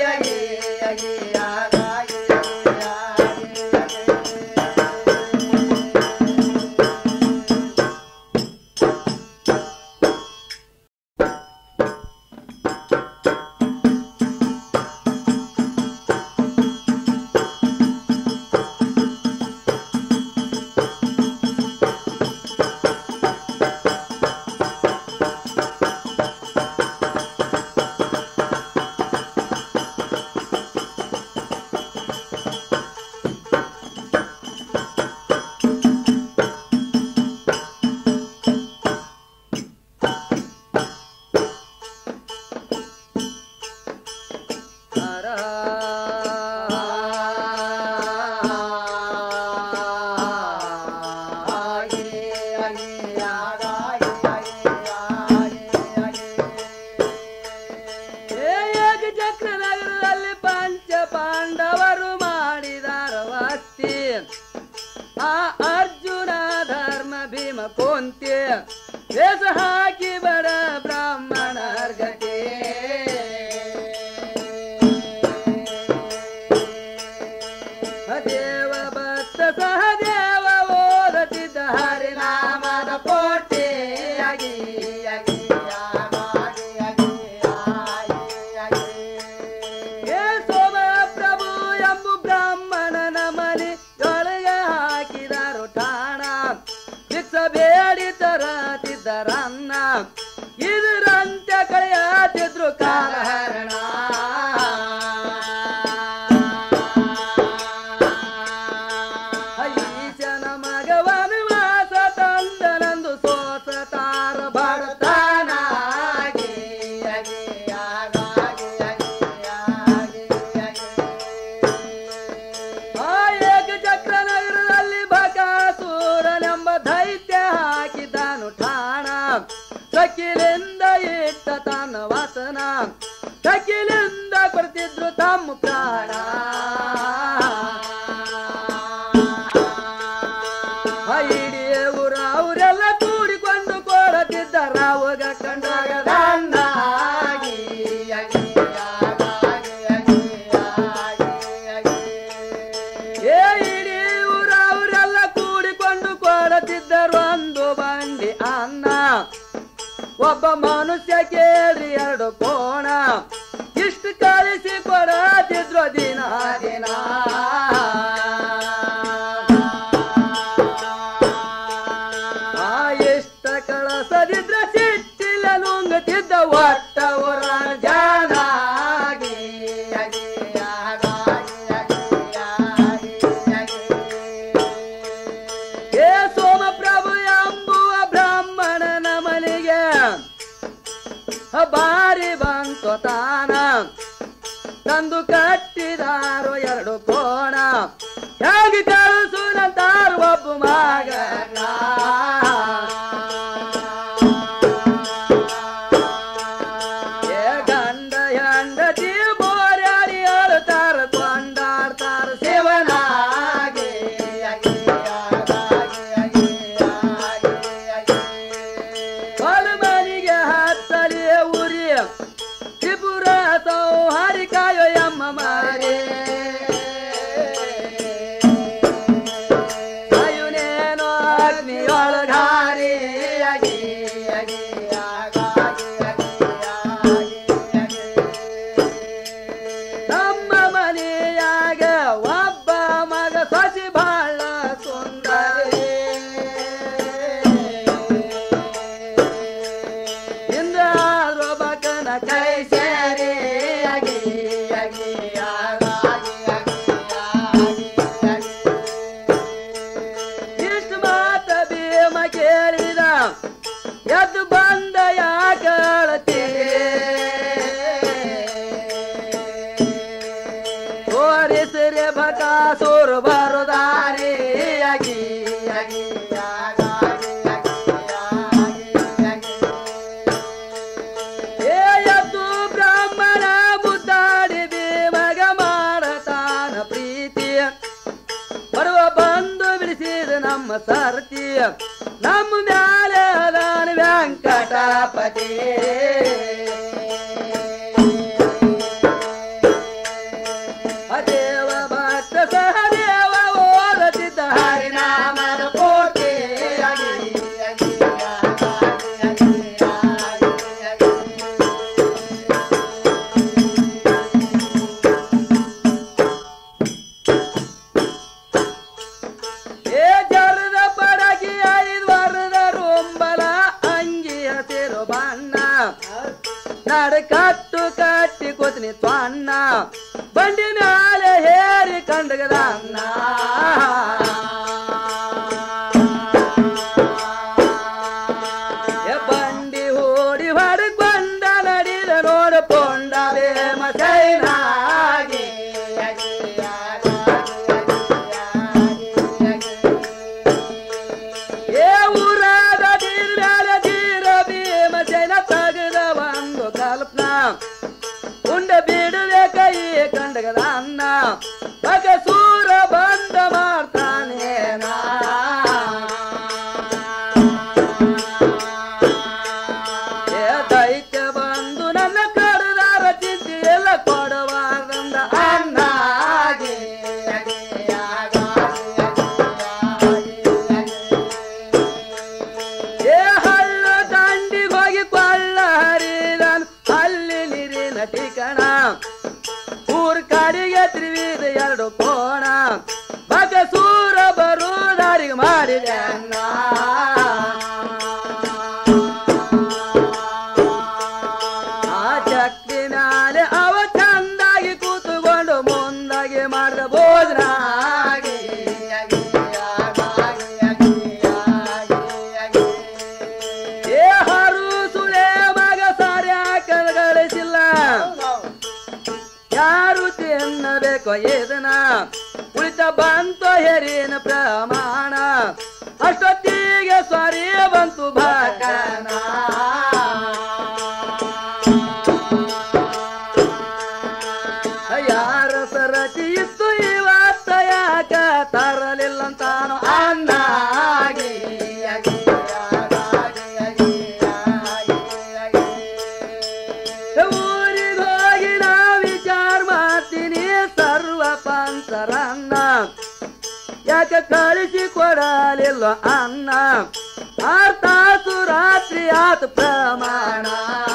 ಚಕ್ರ ನಗರದಲ್ಲಿ ಪಂಚ ಪಾಂಡವರು ಮಾಡಿದಾರ ವಸ್ತಿ ಆ ಅರ್ಜುನ ಧರ್ಮ ಭೀಮ ಕುಂತಿ ವೇಷ ಹಾಕಿ ಬಡ ಬ್ರಾಹ್ಮಣ ಗತಿ ದೇವ ಭಕ್ತ ಸಹದೇವ ಓದತಿದ್ದ ಹರಿನಾಮದ ಪೋಟಿ ಅಗಿ ಅಗಿ ಆಗಿ ಅಗಿ ಆಗಿ ಏ ಸೋಮ ಪ್ರಭು ಎಂಬು ಬ್ರಾಹ್ಮಣನ ಮನೆ ಒಳಗೆ ಹಾಕಿದರು ಠಾಣ ಭಿಕ್ಷ ಬೇಡಿ ತರತಿದ್ದರನ್ನ ಇದರಂತೆ ಕಳೆಯತಿದ್ರು ಕಾಲಹರಣ ಈಶನ ಮಗವನ ವಾಸ ತಂದನಂದು ಸೋಸ ತಾರ ಬಡತಾನಾಗಿ ಅಗಿ ಆಗಾಗಿ ಅಗಿ ಆಗಿ ಅಗಿ ಆ ಏಕ ಚಕ್ರ ನಗರದಲ್ಲಿ ಬಕಾಸೂರನೆಂಬ ದೈತ್ಯ ಹಾಕಿದನು ಠಾಣ ಸಕಿಲಿಂದ ಇಟ್ಟ ತನ್ನ ವಸನ ಸಕಿಲಿಂದ ಕೊಡ್ತಿದ್ರು ತಮ್ಮ ಪ್ರಾಣ ಆ ಇಡೀ ಊರ ಅವರೆಲ್ಲ ಕೂಡಿಕೊಂಡು ಕೊಡತಿದ್ದರ ಅವಾಗ ಕಂಡಾಗ ದಾನ್ನಾಗಿ ಅಗಿ ಆಗಾಗಿ ಅಗಿ ಆಗಿ ಅಗಿ ಏ ಇಡೀ ಊರ ಅವರೆಲ್ಲ ಕೂಡಿಕೊಂಡು ಕೊಡತಿದ್ದರು ಒಂದು ಬಂಡಿ ಅನ್ನ ಒಬ್ಬ ಮನುಷ್ಯ ಕೇಳಿ ಎರಡು ಕೋಣ ಇಷ್ಟು ಕಳಿಸಿ ಕೊಡತಿದ್ರು ದಿನ ದಿನ ಆ ಇಷ್ಟ ಕಳಸದಿದ್ರ ಸಿಟ್ಟಿಲ್ಲ ನುಂಗತಿದ್ದ ಒಟ್ಟ ಊರ ಜಾನಾಗಿ ಅಗಿ ಆಗಾಗಿ ಅಗಿ ಆಗಿ ಅಗಿ. ಏ ಸೋಮಪ್ರಭು ಎಂಬುವ ಬ್ರಾಹ್ಮಣನ ಮನೆಗೆ ಬಾರಿ ಬಂತು ತಾನ ತಂದು ಕಟ್ಟಿದಾರು ಎರಡು ಕೋಣ ಹೇಗೆ ಕಳಿಸುನಂತಾರು ಒಬ್ಬ ಮಗನ ಏ ಗಂಡ ಹೆಂಡತಿ ಬೋರ್ಯಾಡಿ ಅಳ್ತಾರ ಕೊಂಡಾಡ್ತಾರ ಶಿವನಾಗಿ ಅಗಿ ಆಗಾಗಿ ಅಗಿ ಆಗಿ ಅಗಿ. ಹೊಲಮನಿಗೆ ಹತ್ತಲಿ ಉರಿ ತ್ರಿಪುರ ಸೌಹಾರಿ ಕಾಯೋ ಎಮ್ಮ ಮಾರಿ ಕಾಯುನೇನೋ ಅಗ್ನಿಯೊಳಗಾರಿ ಕೈ ಸೇರಿ ಅಗಿ ಅಗಿ ಇಷ್ಟು ಮಾತ ಭೀಮ ಕೇಳಿದ ಎದ್ದು ಬಂದ ಯಾಕಳತಿ ತೋರಿಸಿರೆ ಬಕಾಸುರ್ ಬರುದಾರಿ ಅಗಿ ಅಗಿ ಏ ಎದ್ದು ಬ್ರಾಹ್ಮಣ ಮುದ್ದಾಡಿ ಭೀಮಗ ಮಾಡತಾನ ಪ್ರೀತಿ ಬರುವ ಬಂದು ಬಿಡಿಸಿದ ನಮ್ಮ ಸಾರಥಿ ನಮ್ಮ ಮ್ಯಾಲೆ ಅದಾನ ವೆಂಕಟಪತಿ ಅದೇವ ಭಕ್ತ ಸಹದೇವ ಓದತಿದ್ದ ಹರಿನಾಮದ ಕೋಟಿ ಏ ಜರದ ಪಡಗಿ ಐದು ವರದ ರೋಂಬಲ ಅಂಗಿ ಹಸಿರು ಬಣ್ಣ ನಡ ಕಟ್ಟು ಕಟ್ಟಿ ಕೂತ್ನಿ ಸ್ವಾಣ್ಣ ಬಂಡಿ ಮ್ಯಾಲೆ ಹೇರಿ ಕಂಡಗದ ಅನ್ನ ಏ ಬಂಡಿ ಹೂಡಿ ಹೊರಗೊಂಡ ನಡಿದ ನೋಡ ಪೊಂಡ ಬೇಮ ಸೈನಾಗಿ ಏ ಊರಾದ ತೀರ್ ಮ್ಯಾಲೆ ತೀರ ಭೀಮ ಜೈನ ತಗದ ಒಂದು ಕಲ್ಪನಾ ಉಂಡ ಬಿಡದೆ ಕೈ ಕಂಡಗದ ಅನ್ನ ಬಗ ಸೂರ ಬಂದ ಮಾಡ್ತಾನೆ ನಾ. ಏ ದೈತ್ಯ ಬಂದು ನನ್ನ ಕಡದಾರ ಚಿಂತೆ ಎಲ್ಲ ಕೊಡಬಾರ್ದಂದ ಅನ್ನಾಗಿ ಏ ಹಳ್ಳ ದಂಡಿಗೆ ಹೋಗಿ ಕೊಳ್ಳ ಹರಿದನು ಅಲ್ಲಿ ನೀರಿನ ಠಿಕಣ ಊರ್ ಕಾಡಿಗೆ ತ್ರಿವಿಧ ಎರಡು ಕೋಣ ಬಗ ಸೂರ ಬರುವುದಾರಿಗೆ ಮಾಡಿದೆ ಅನ್ನ. ಆ ಚಕ್ರಿ ಮ್ಯಾಲೆ ಅವ ಚಂದಾಗಿ ಕೂತುಕೊಂಡು ಮುಂದಾಗಿ ಮಾಡಿದ ಭೋಜನ ಏ ಹರು ಸುಳೆ ಮಗ ಸಾರ್ಯ ಗಳಿಸಿಲ್ಲ ಯಾರು ತಿನ್ನಬೇಕೋ ಇದನ್ನ ಉಳಿತ ಬಂತು ಹೆರಿನ ಪ್ರಮಾಣ ಅಷ್ಟೊತ್ತಿಗೆ ಸ್ವಾರಿ ಬಂತು ಭಾಕನ ಯಾರ ಸರತಿ ಇತ್ತು ಇವತ್ತ ಯಾಕ ತರಲಿಲ್ಲಂತಾನು ಅನ್ನಾಗಿ ಊರಿಗೆ ಹೋಗಿ ನಾ ವಿಚಾರ ಮಾಡ್ತೀನಿ ಸರ್ವ ಪಂಚರನ್ನ ಯಾಕೆ ಕಳಿಸಿ ಕೊಡಲಿಲ್ಲ ಅನ್ನ ಆರ್ ತಾಸು ರಾತ್ರಿ ಆತ ಪ್ರಮಾಣ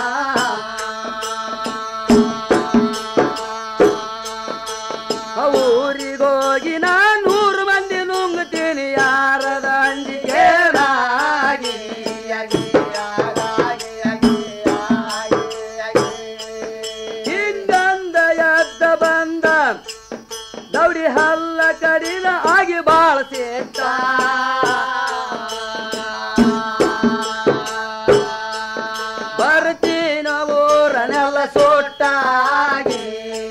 ಊರಿಗೋಗಿ ನಾ ನೂರು ಮಂದಿ ನುಂಗ್ತೀನಿ ಯಾರದ ಅಂಜಿಕೆನಾಗಿ ಹಿಂಗಂದ ಎದ್ದ ಬಂದ ದೌಡಿ ಹಲ್ಲ ಕಡಿದ ಆಗಿ ಬಾಳ ಸೇತ ಬರ್ತೀನ ಊರನೆಲ್ಲ ಸೊಟ್ಟಾಗಿ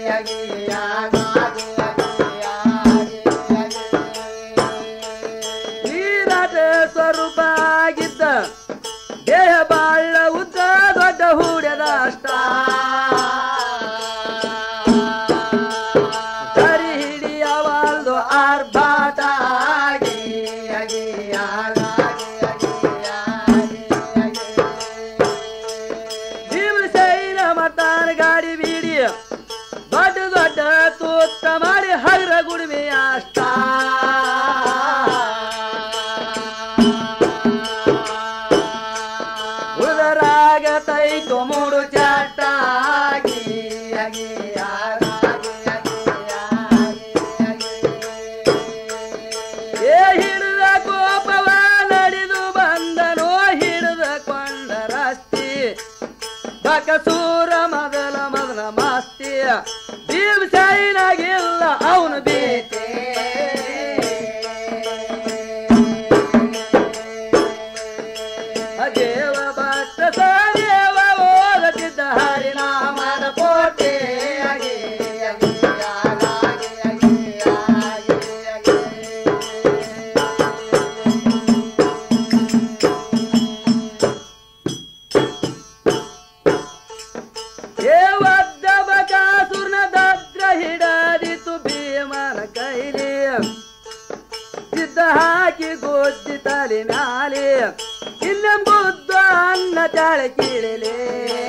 ನೀರಾಟ ಸ್ವರೂಪ ಆಗಿದ್ದ ದೇಹ ಬಾಳ ಉದ್ದ ದೊಡ್ಡ ಹೂಡ್ಯದ ಅಷ್ಟ ಸರಿ ಹಿಡಿಯವಾಲ್ದು ಆರ್ಭಾಟ ಆಗಿ ಭೀಮಸೇನ ಮತಾನ ಗಾಡಿ ಬೀಡಿ ದೊಡ್ಡ ದೊಡ್ಡ ತೂತ ಮಾಡಿ ಹಗರ ಗುಡಿಮೆ ಅಷ್ಟ ಉದರಾಗ ತೈತು ಮೂಡು ಚಾಟಾಗಿ ಏ ಹಿಡಿದ ಕೋಪವ ನಡೆದು ಬಂದನೋ ಹಿಡಿದ ಕೊಂಡ ರಸ್ತಿ ಬಕಸೂರ ಭೀಮಸೈನಾಗಿಲ್ಲ ಅವನು ಬೇಟೆ ದೇವ ಭಕ್ತ ಸದೇವ ಓದತಿದ್ದ ಹರಿನಾಮದ ಕೋಟೆ ದೇವದ್ದ ಬಕಾಸುರನ ದದ್ರ ಹಿಡದಿತು ಭೀಮನ ಕೈಲಿ ಸಿದ್ಧ ಹಾಕಿ ಗೊಜ್ಜಿ ತಲೆ ಮ್ಯಾಲೆ ಇನ್ನೆಂಬುದ್ದ ಅನ್ನ ತಾಳೆ ಕೀಳಲೆ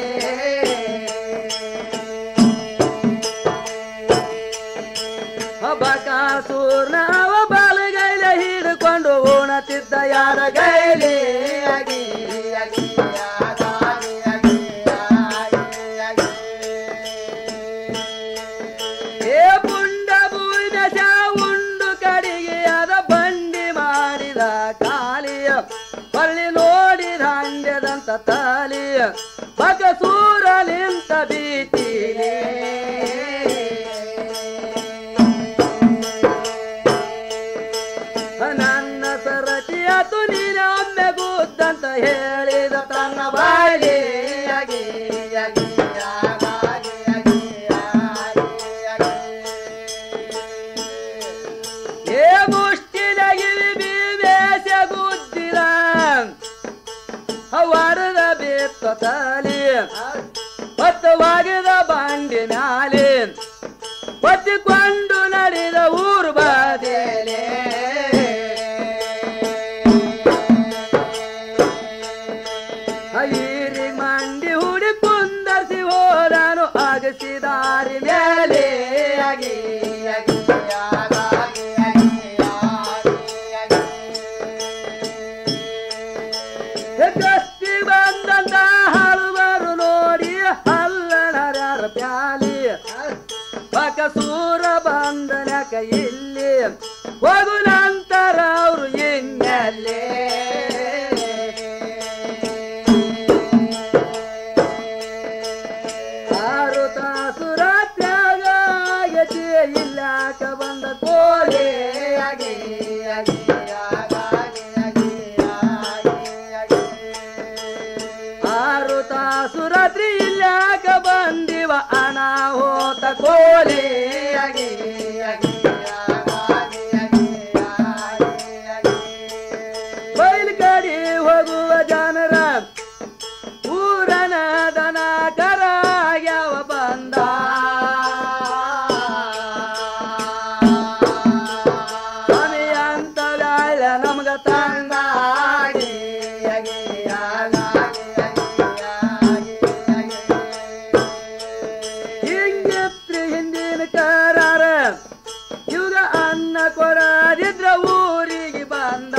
ಬಕಾಸೂರ್ನ ಅವ ಬಲಗೈಲೆ ಹಿಡ್ಕೊಂಡು ಉಣತಿದ್ದ ಯಾರ ಗೈಲಿ ಏ ಪುಂಡ ಬೂದಶ ಉಂಡು ಕಡಿಗೆ ಅದ ಬಂಡಿ ಮಾಡಿದ ಕಾಲಿಯ ಹೊಳ್ಳಿ ನೋಡಿದ ಹಂಡ್ಯದಂತ ತಾಲಿಯ ಬಕಸೂರಲಿಂತ ಬೀತಿಲೇ ನನ್ನ ಸರತಿಯ ತುನಿನ ಒಮ್ಮೆ ಗುದ್ದಂತ ಹೇಳಿದ ತನ್ನ ಬಾಯಿ ಏ ಮುಷ್ಟಿಲಗಿರಿ ಬೀವೇಶ ಗುದ್ದಿರ ವರದ ಬಿತ್ತ ತಲಿ ಹೊತ್ತವಾಗಿದ ಬಂಡಿ ಮ್ಯಾಲೆ ಹೊತ್ತಿಕೊಂಡು ನಡೆದ ಊರು ಬಾದೇಲೆ ಹೀರಿ ಮಂಡಿ ಹುಡಿ ಕುಂದರ್ಸಿ ಹೋದನು ಅಗಸಿದಾರಿ ಮೇಲೆ ಗಸ್ತಿ ಬಂದಂತ ಹಲವರು ನೋಡಿ ಹಲ್ಲಣರ ಪ್ಯಾಲಿ ಬಕಸೂರ ಬಂದನಕ ಇಲ್ಲಿ ಹೋಗು ನಂತರ ಅವರು ಇನ್ನಲ್ಲೇ ಆರು ತಾಸು ರಾತ್ರಿಯಾಗ ಆಗತಿ ಇಲ್ಲಾಕ ಬಂದ ಕೋಲೆ ಆರು ತಾಸು ರಾತ್ರಿ ಇಲ್ಲಾಕ ಬಂದಿವ ಅನಾಹೋತ ಕೋಲೆ ಬಯಲು ಕಡೆ ಹೋಗುವ ಜನರ ಊರನ ದನ ಕರ ಯಾವ ಬಂದ ಅಂತ ಗಾಳ ನಮಗ ತಂದ ಹಿಂಗಿತ್ರಿ ಹಿಂದಿನ ಕರಾರ ಇವಾಗ ಅನ್ನ ಕೊಡದಿದ್ರ ಊರಿಗೆ ಬಂದ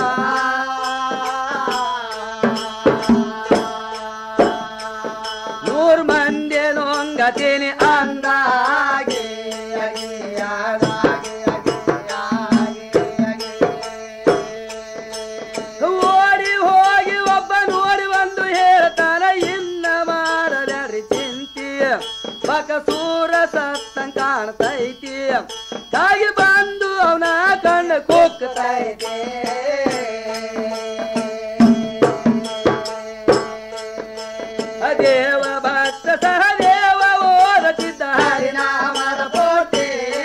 ನೂರ್ ಮಂದಿ ನೊಂಗತೀನಿ ಅಂದಾಗಿ ಓಡಿ ಹೋಗಿ ಒಬ್ಬ ನೋಡಿ ಒಂದು ಹೇಳ್ತಾನ ಇನ್ನ ಮಾಡದ್ರಿ ಚಿಂತಿ ಬಕಸೂರ ಸತ್ತಂಗ್ ಕಾಣ್ತೈತಿ ತಾಗಿ ಬಂದು ಅವನ ಕಣ್ಣು ಕುಕ್ಕತೈತಿ ದೇವ ಭಕ್ತ ಸಹದೇವ ಓದತಿದ್ದ ಹರಿನಾಮದ ಪೋಟೆ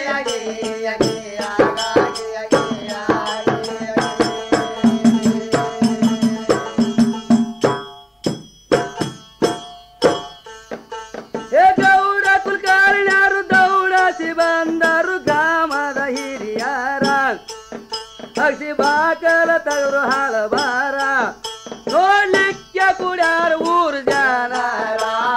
ಹೇ ಗೌಡ ಕುಲ್ಕಾರಣ್ಯರು ದೌಡಸಿ ಬಂದರು ಗ್ರಾಮದ ಹಿರಿಯರ ಅಕ್ಷಿ ಬಾಕಲ ತಗರು ಹಳಬಾರ ನೋಡ್ಲಿಕ್ಕೆ ಕುಡ್ಯಾರ ಊರು ಜನ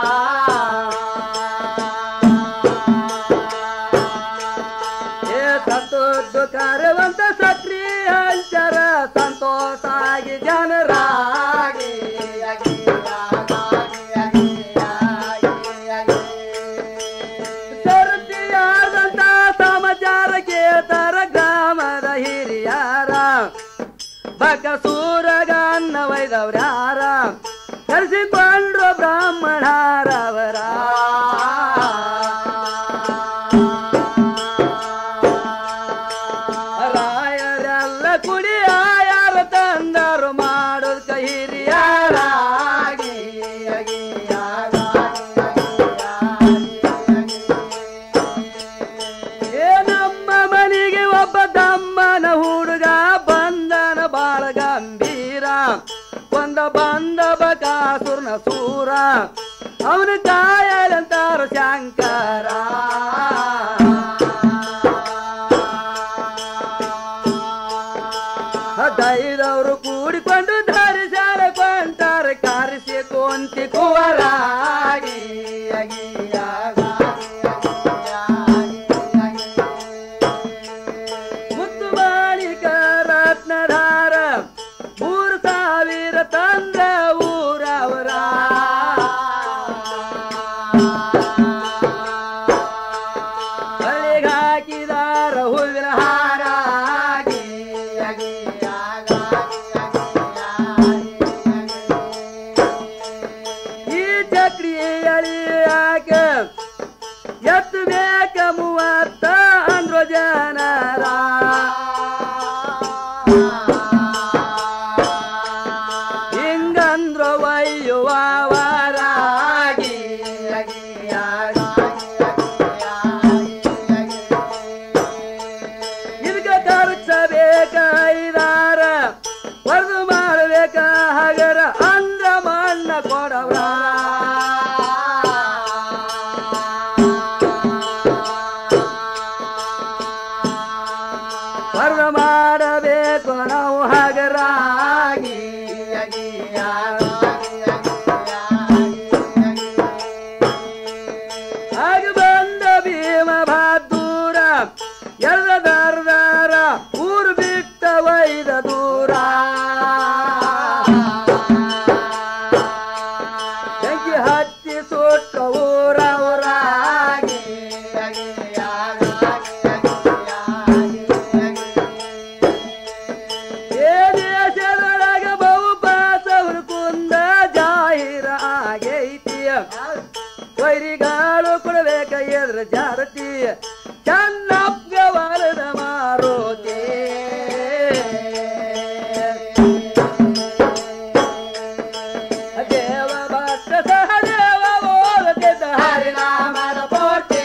ಅವನ ಕಾಯಲಂತಾರ ಶಂಕರ ದೈದವರು ಕೂಡಿಕೊಂಡು ಧರಿಸಾರ ಕೊಂಟಾರ ಕಾರಿಸಿ ಕೊಂತಿ ಕುವರಾಗಿ ಮುತ್ತು ಮಾಣಿಕ ರತ್ನಧಾರ ಮೂರು ಸಾವಿರ ತಂದ ಊರವರ ಬಳಿಗೆ ಹಾಕಿದಾರ ಹೂವಿನ ಹಾರ ಈ ಚಕ್ರಿ ಅಳಿಯಾಕ ಎತ್ತು ಬೇಕ ಮೂವತ್ತ ಅಂದ್ರು ಜನರ ಹಿಂಗಂದ್ರು ಒಯ್ಯುವವರಾಗಿ ಇದಕ್ಕೆ ಖರ್ಚಬೇಕ ಐದಾರ ವರದು ಮಾಡಬೇಕ ಹಗರ ಅಂದ್ರ ಮಣ್ಣ ಕೊಡವ್ರ ವರದು ಮಾಡಬೇಕು ನಾವು ಹಗರಾಗಿ ಆಗ ಬಂದ ಭೀಮ ಬಹದ್ದೂರ ಎಲ್ಲ ದರ್ದಾರ ಊರು ಬಿಟ್ಟ ವೈದ ದೂರ ಬೆಂಕಿ ಹಚ್ಚಿ ಸುಟ್ಟ ಊರ ಊರಾಗಿ ಏ ದೇಶದೊಳಗ ಬಹುಪಾಸವ್ರು ಕುಂದ ಜಾಹಿರ ಆಗೈತಿಯ ವೈರಿಗಾಳು ಕೊಡಬೇಕ ಎದ್ರ ಜಾರತಿ ಚನ್ನಪ್ಪ ವರದ ಮಾರೋತಿ ದೇವ ಭಕ್ತ ಸಹದೇವ ಓದತಿದ್ದ ಹರಿನಾಮದ ಪೋಟೆ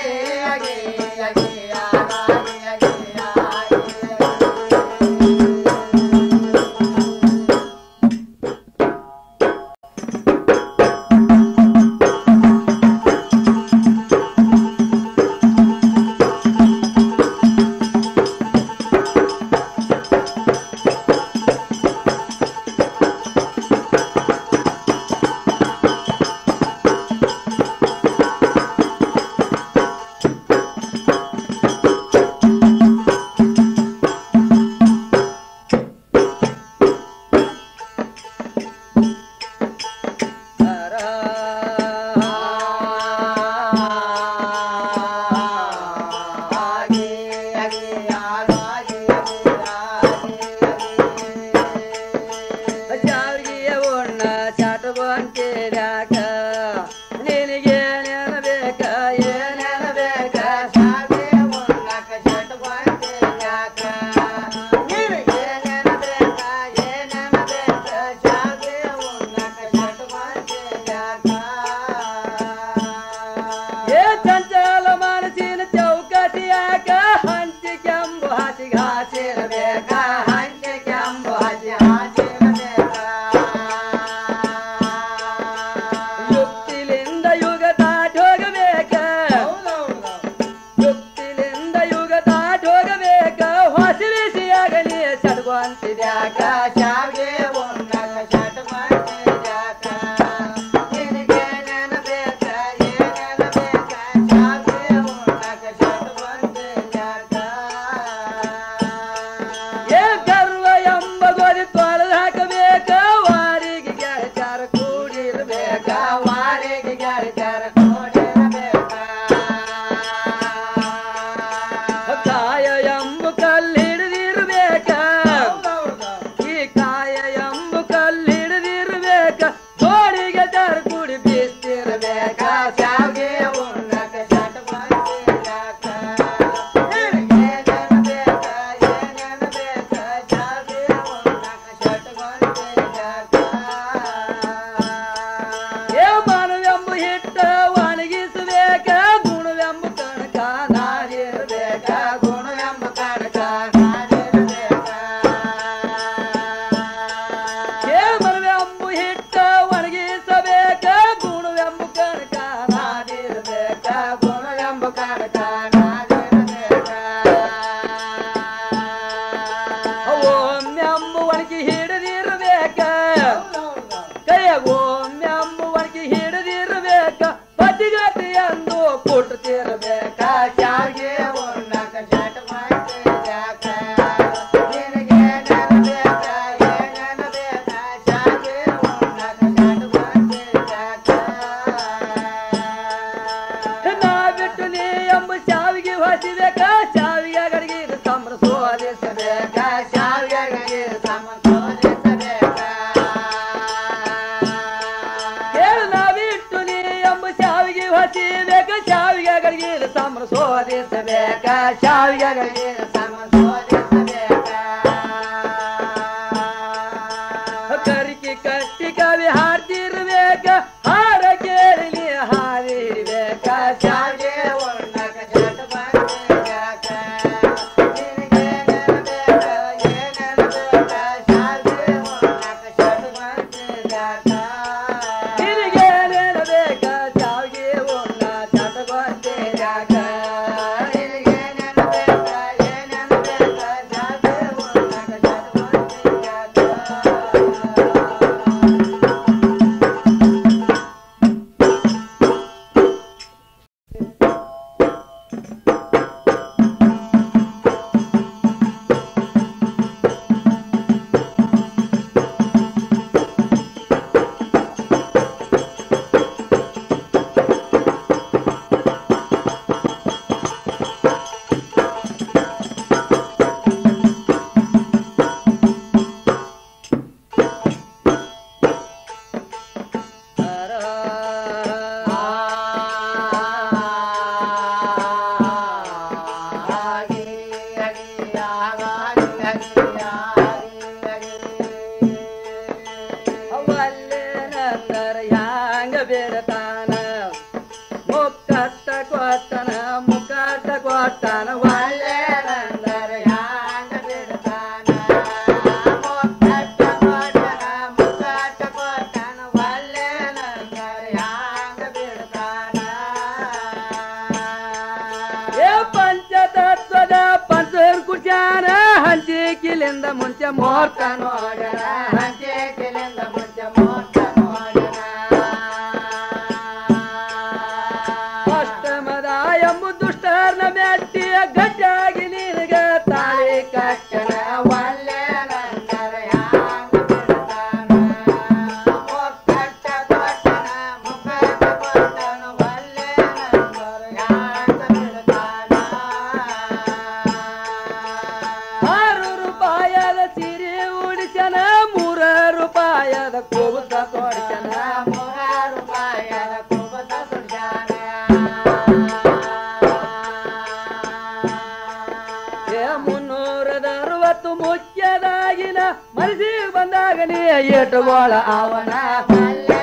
ಶಾವಿಗೆ ಉಣ್ಣ ಚಾಟ ಬಂತೇರ್ಯಾಕ ನಿನಗೆ ನೆನಬೇಕ ಏನೆನಬೇಕ ಏ ಚಂಚಲ ಮನಸ್ಸಿನ ಚೌಕಟಿಯಾಕ ಹಂಚಿ ಕೆಂಬು ಹಾಸಿ ಹಾಸಿರಬೇಕ ಹಂಚಿ ಕೆಂಬು ಹಾಸಿ ಯುಕ್ತಿಲಿಂದ ಯುಗ ದಾಟೋಗಬೇಕ ಯುಕ್ತಿಲಿಂದ ಯುಗ ದಾಟೋಗಬೇಕ ಹೊಸಿರಿಸಿಯಾಗಲಿ ಸಡ್ಕೊಂತಿದ್ಯಾಕ ಶಾವಿಗೆ ಏ ಗರ್ವ ಎಂಬ ಗೋರಿ ತೊಳೆದು ಹಾಕಬೇಕ ವಾರಿಗೆ ಗೆಳಚಾರ ಕೂಡಿರ್ಬೇಕ ವಾರಿಗೆ ಗೆಳಚಾರ ಕಾಯ ಎಂಬ ಕಲ್ಲಿಡಿದಿರ್ಬೇಕ ಈ ಕಾಯ ಎಂಬ ಕಲ್ಲಿಡಿದಿರ್ಬೇಕ ಜೋಡಿಗೆ ಚಾರ ಕೂಡಿ ಬೀಸ್ತಿರ್ಬೇಕ ಶಾವಿಗೆ ಉಣ್ಣಕ ಚಟ ಏ ಮಾನವೆಂಬ ಹಿಟ್ಟ ಒಣಗಿಸಬೇಕ ಗುಣವೆಂಬ ಕಣಕ ನಾರಿರ್ಬೇಕ ಗುಣವೆಂಬ ಕಣಕ ಏ ಮನವೆಂಬ ಹಿಟ್ಟ ಒಣಗಿಸಬೇಕ ಗುಣವೆಂಬ ಕಣಕ ಪುಟ್ಟತಿರ್ಬೇಕ ಶಾವಿಗೆ ಉಣ್ಣಕ ಚಟ ಮಾಡ್ತಿದ್ಯಾಕ? ನಿನಗೆ ನೆನಬೇಕ, ಏನೇನು ಬೇಕ? ಶಾವಿಗೆ ಉಣ್ಣಕ ಚಟ ಮಾಡ್ತಿದ್ಯಾಕ? ನಾ ಬಿಟ್ಟು ನೀ ಎಂಬ ಶಾವಿಗೆ ಹೊಸಿಬೇಕ ಶಾವಿಗೆ ಗಡಿಗೆ ಸಂಬ್ರ ಸೋದಿಸಬೇಕ ಶಾವಿಗೆ ಕೇಳು ನಾ ಬಿಟ್ಟು ನೀ ಎಂಬ ಶಾವಿಗೆ ಹೊಸಿಬೇಕ ಶಾವಿಗೆ ಗಡಿಗೆ ಸಂಬ್ರ ಸೋದಿಸಬೇಕ ಶಾವಿಗೆ ಗಡಿಗೆ ಕರಿಕೆ ಕಟ್ಟಿ ಕವಿ ಹಾಡ್ತಿರ್ಬೇಕ ಹಾಡ ಕೇಳಿ ಹಾಡಿರ್ಬೇಕ ಶಾವಿಗೆ ನಿನಗೆ ನೆನಬೇಕ ಶಾವಿಗೆ ಉಣ್ಣ ಚಟಗೊಂಡಿರಾಕ ಅವಲ್ಲೇನಂದರ ಹ್ಯಾಂಗ ಬೇಡತಾನ ಮುಕ್ಕಟ್ಟ ಕೊಟ್ಟನ ಮುಕ್ಕಟ್ಟ ಕೊಟ್ಟನ ಒಲ್ಲೇನಂದರ ಏ ಪಂಚತತ್ವದ ಪಂಚರ್ ಕುಚಾನ ಹಂಚಿಕಿಲಿಂದ ಮುಂಚೆ ಮೋರ್ತ ನೋಡಣ ಅಷ್ಟಮದ ಎಂಬು ದುಷ್ಟರ್ನ ಮೆಟ್ಟಿಯ ಗಟ್ಟಾಗಿ ನಿನಗ ತಾಳಿ ಕಟ್ಟಣ ಆರು ರೂಪಾಯದ ಸೀರೆ ಉಡಿಸನ ಮೂರ ರೂಪಾಯದ ಕೂಸ ಕೊಡ್ಸನ ಏ ಮುನ್ನೂರದ ಅರವತ್ತು ಮುಖ್ಯದಾಗಿನ ಮನಸ್ಸಿಗೆ ಬಂದಾಗ ನೀ ಏಟುಗೋಳ ಅವನ ಅಲ್ಲೇ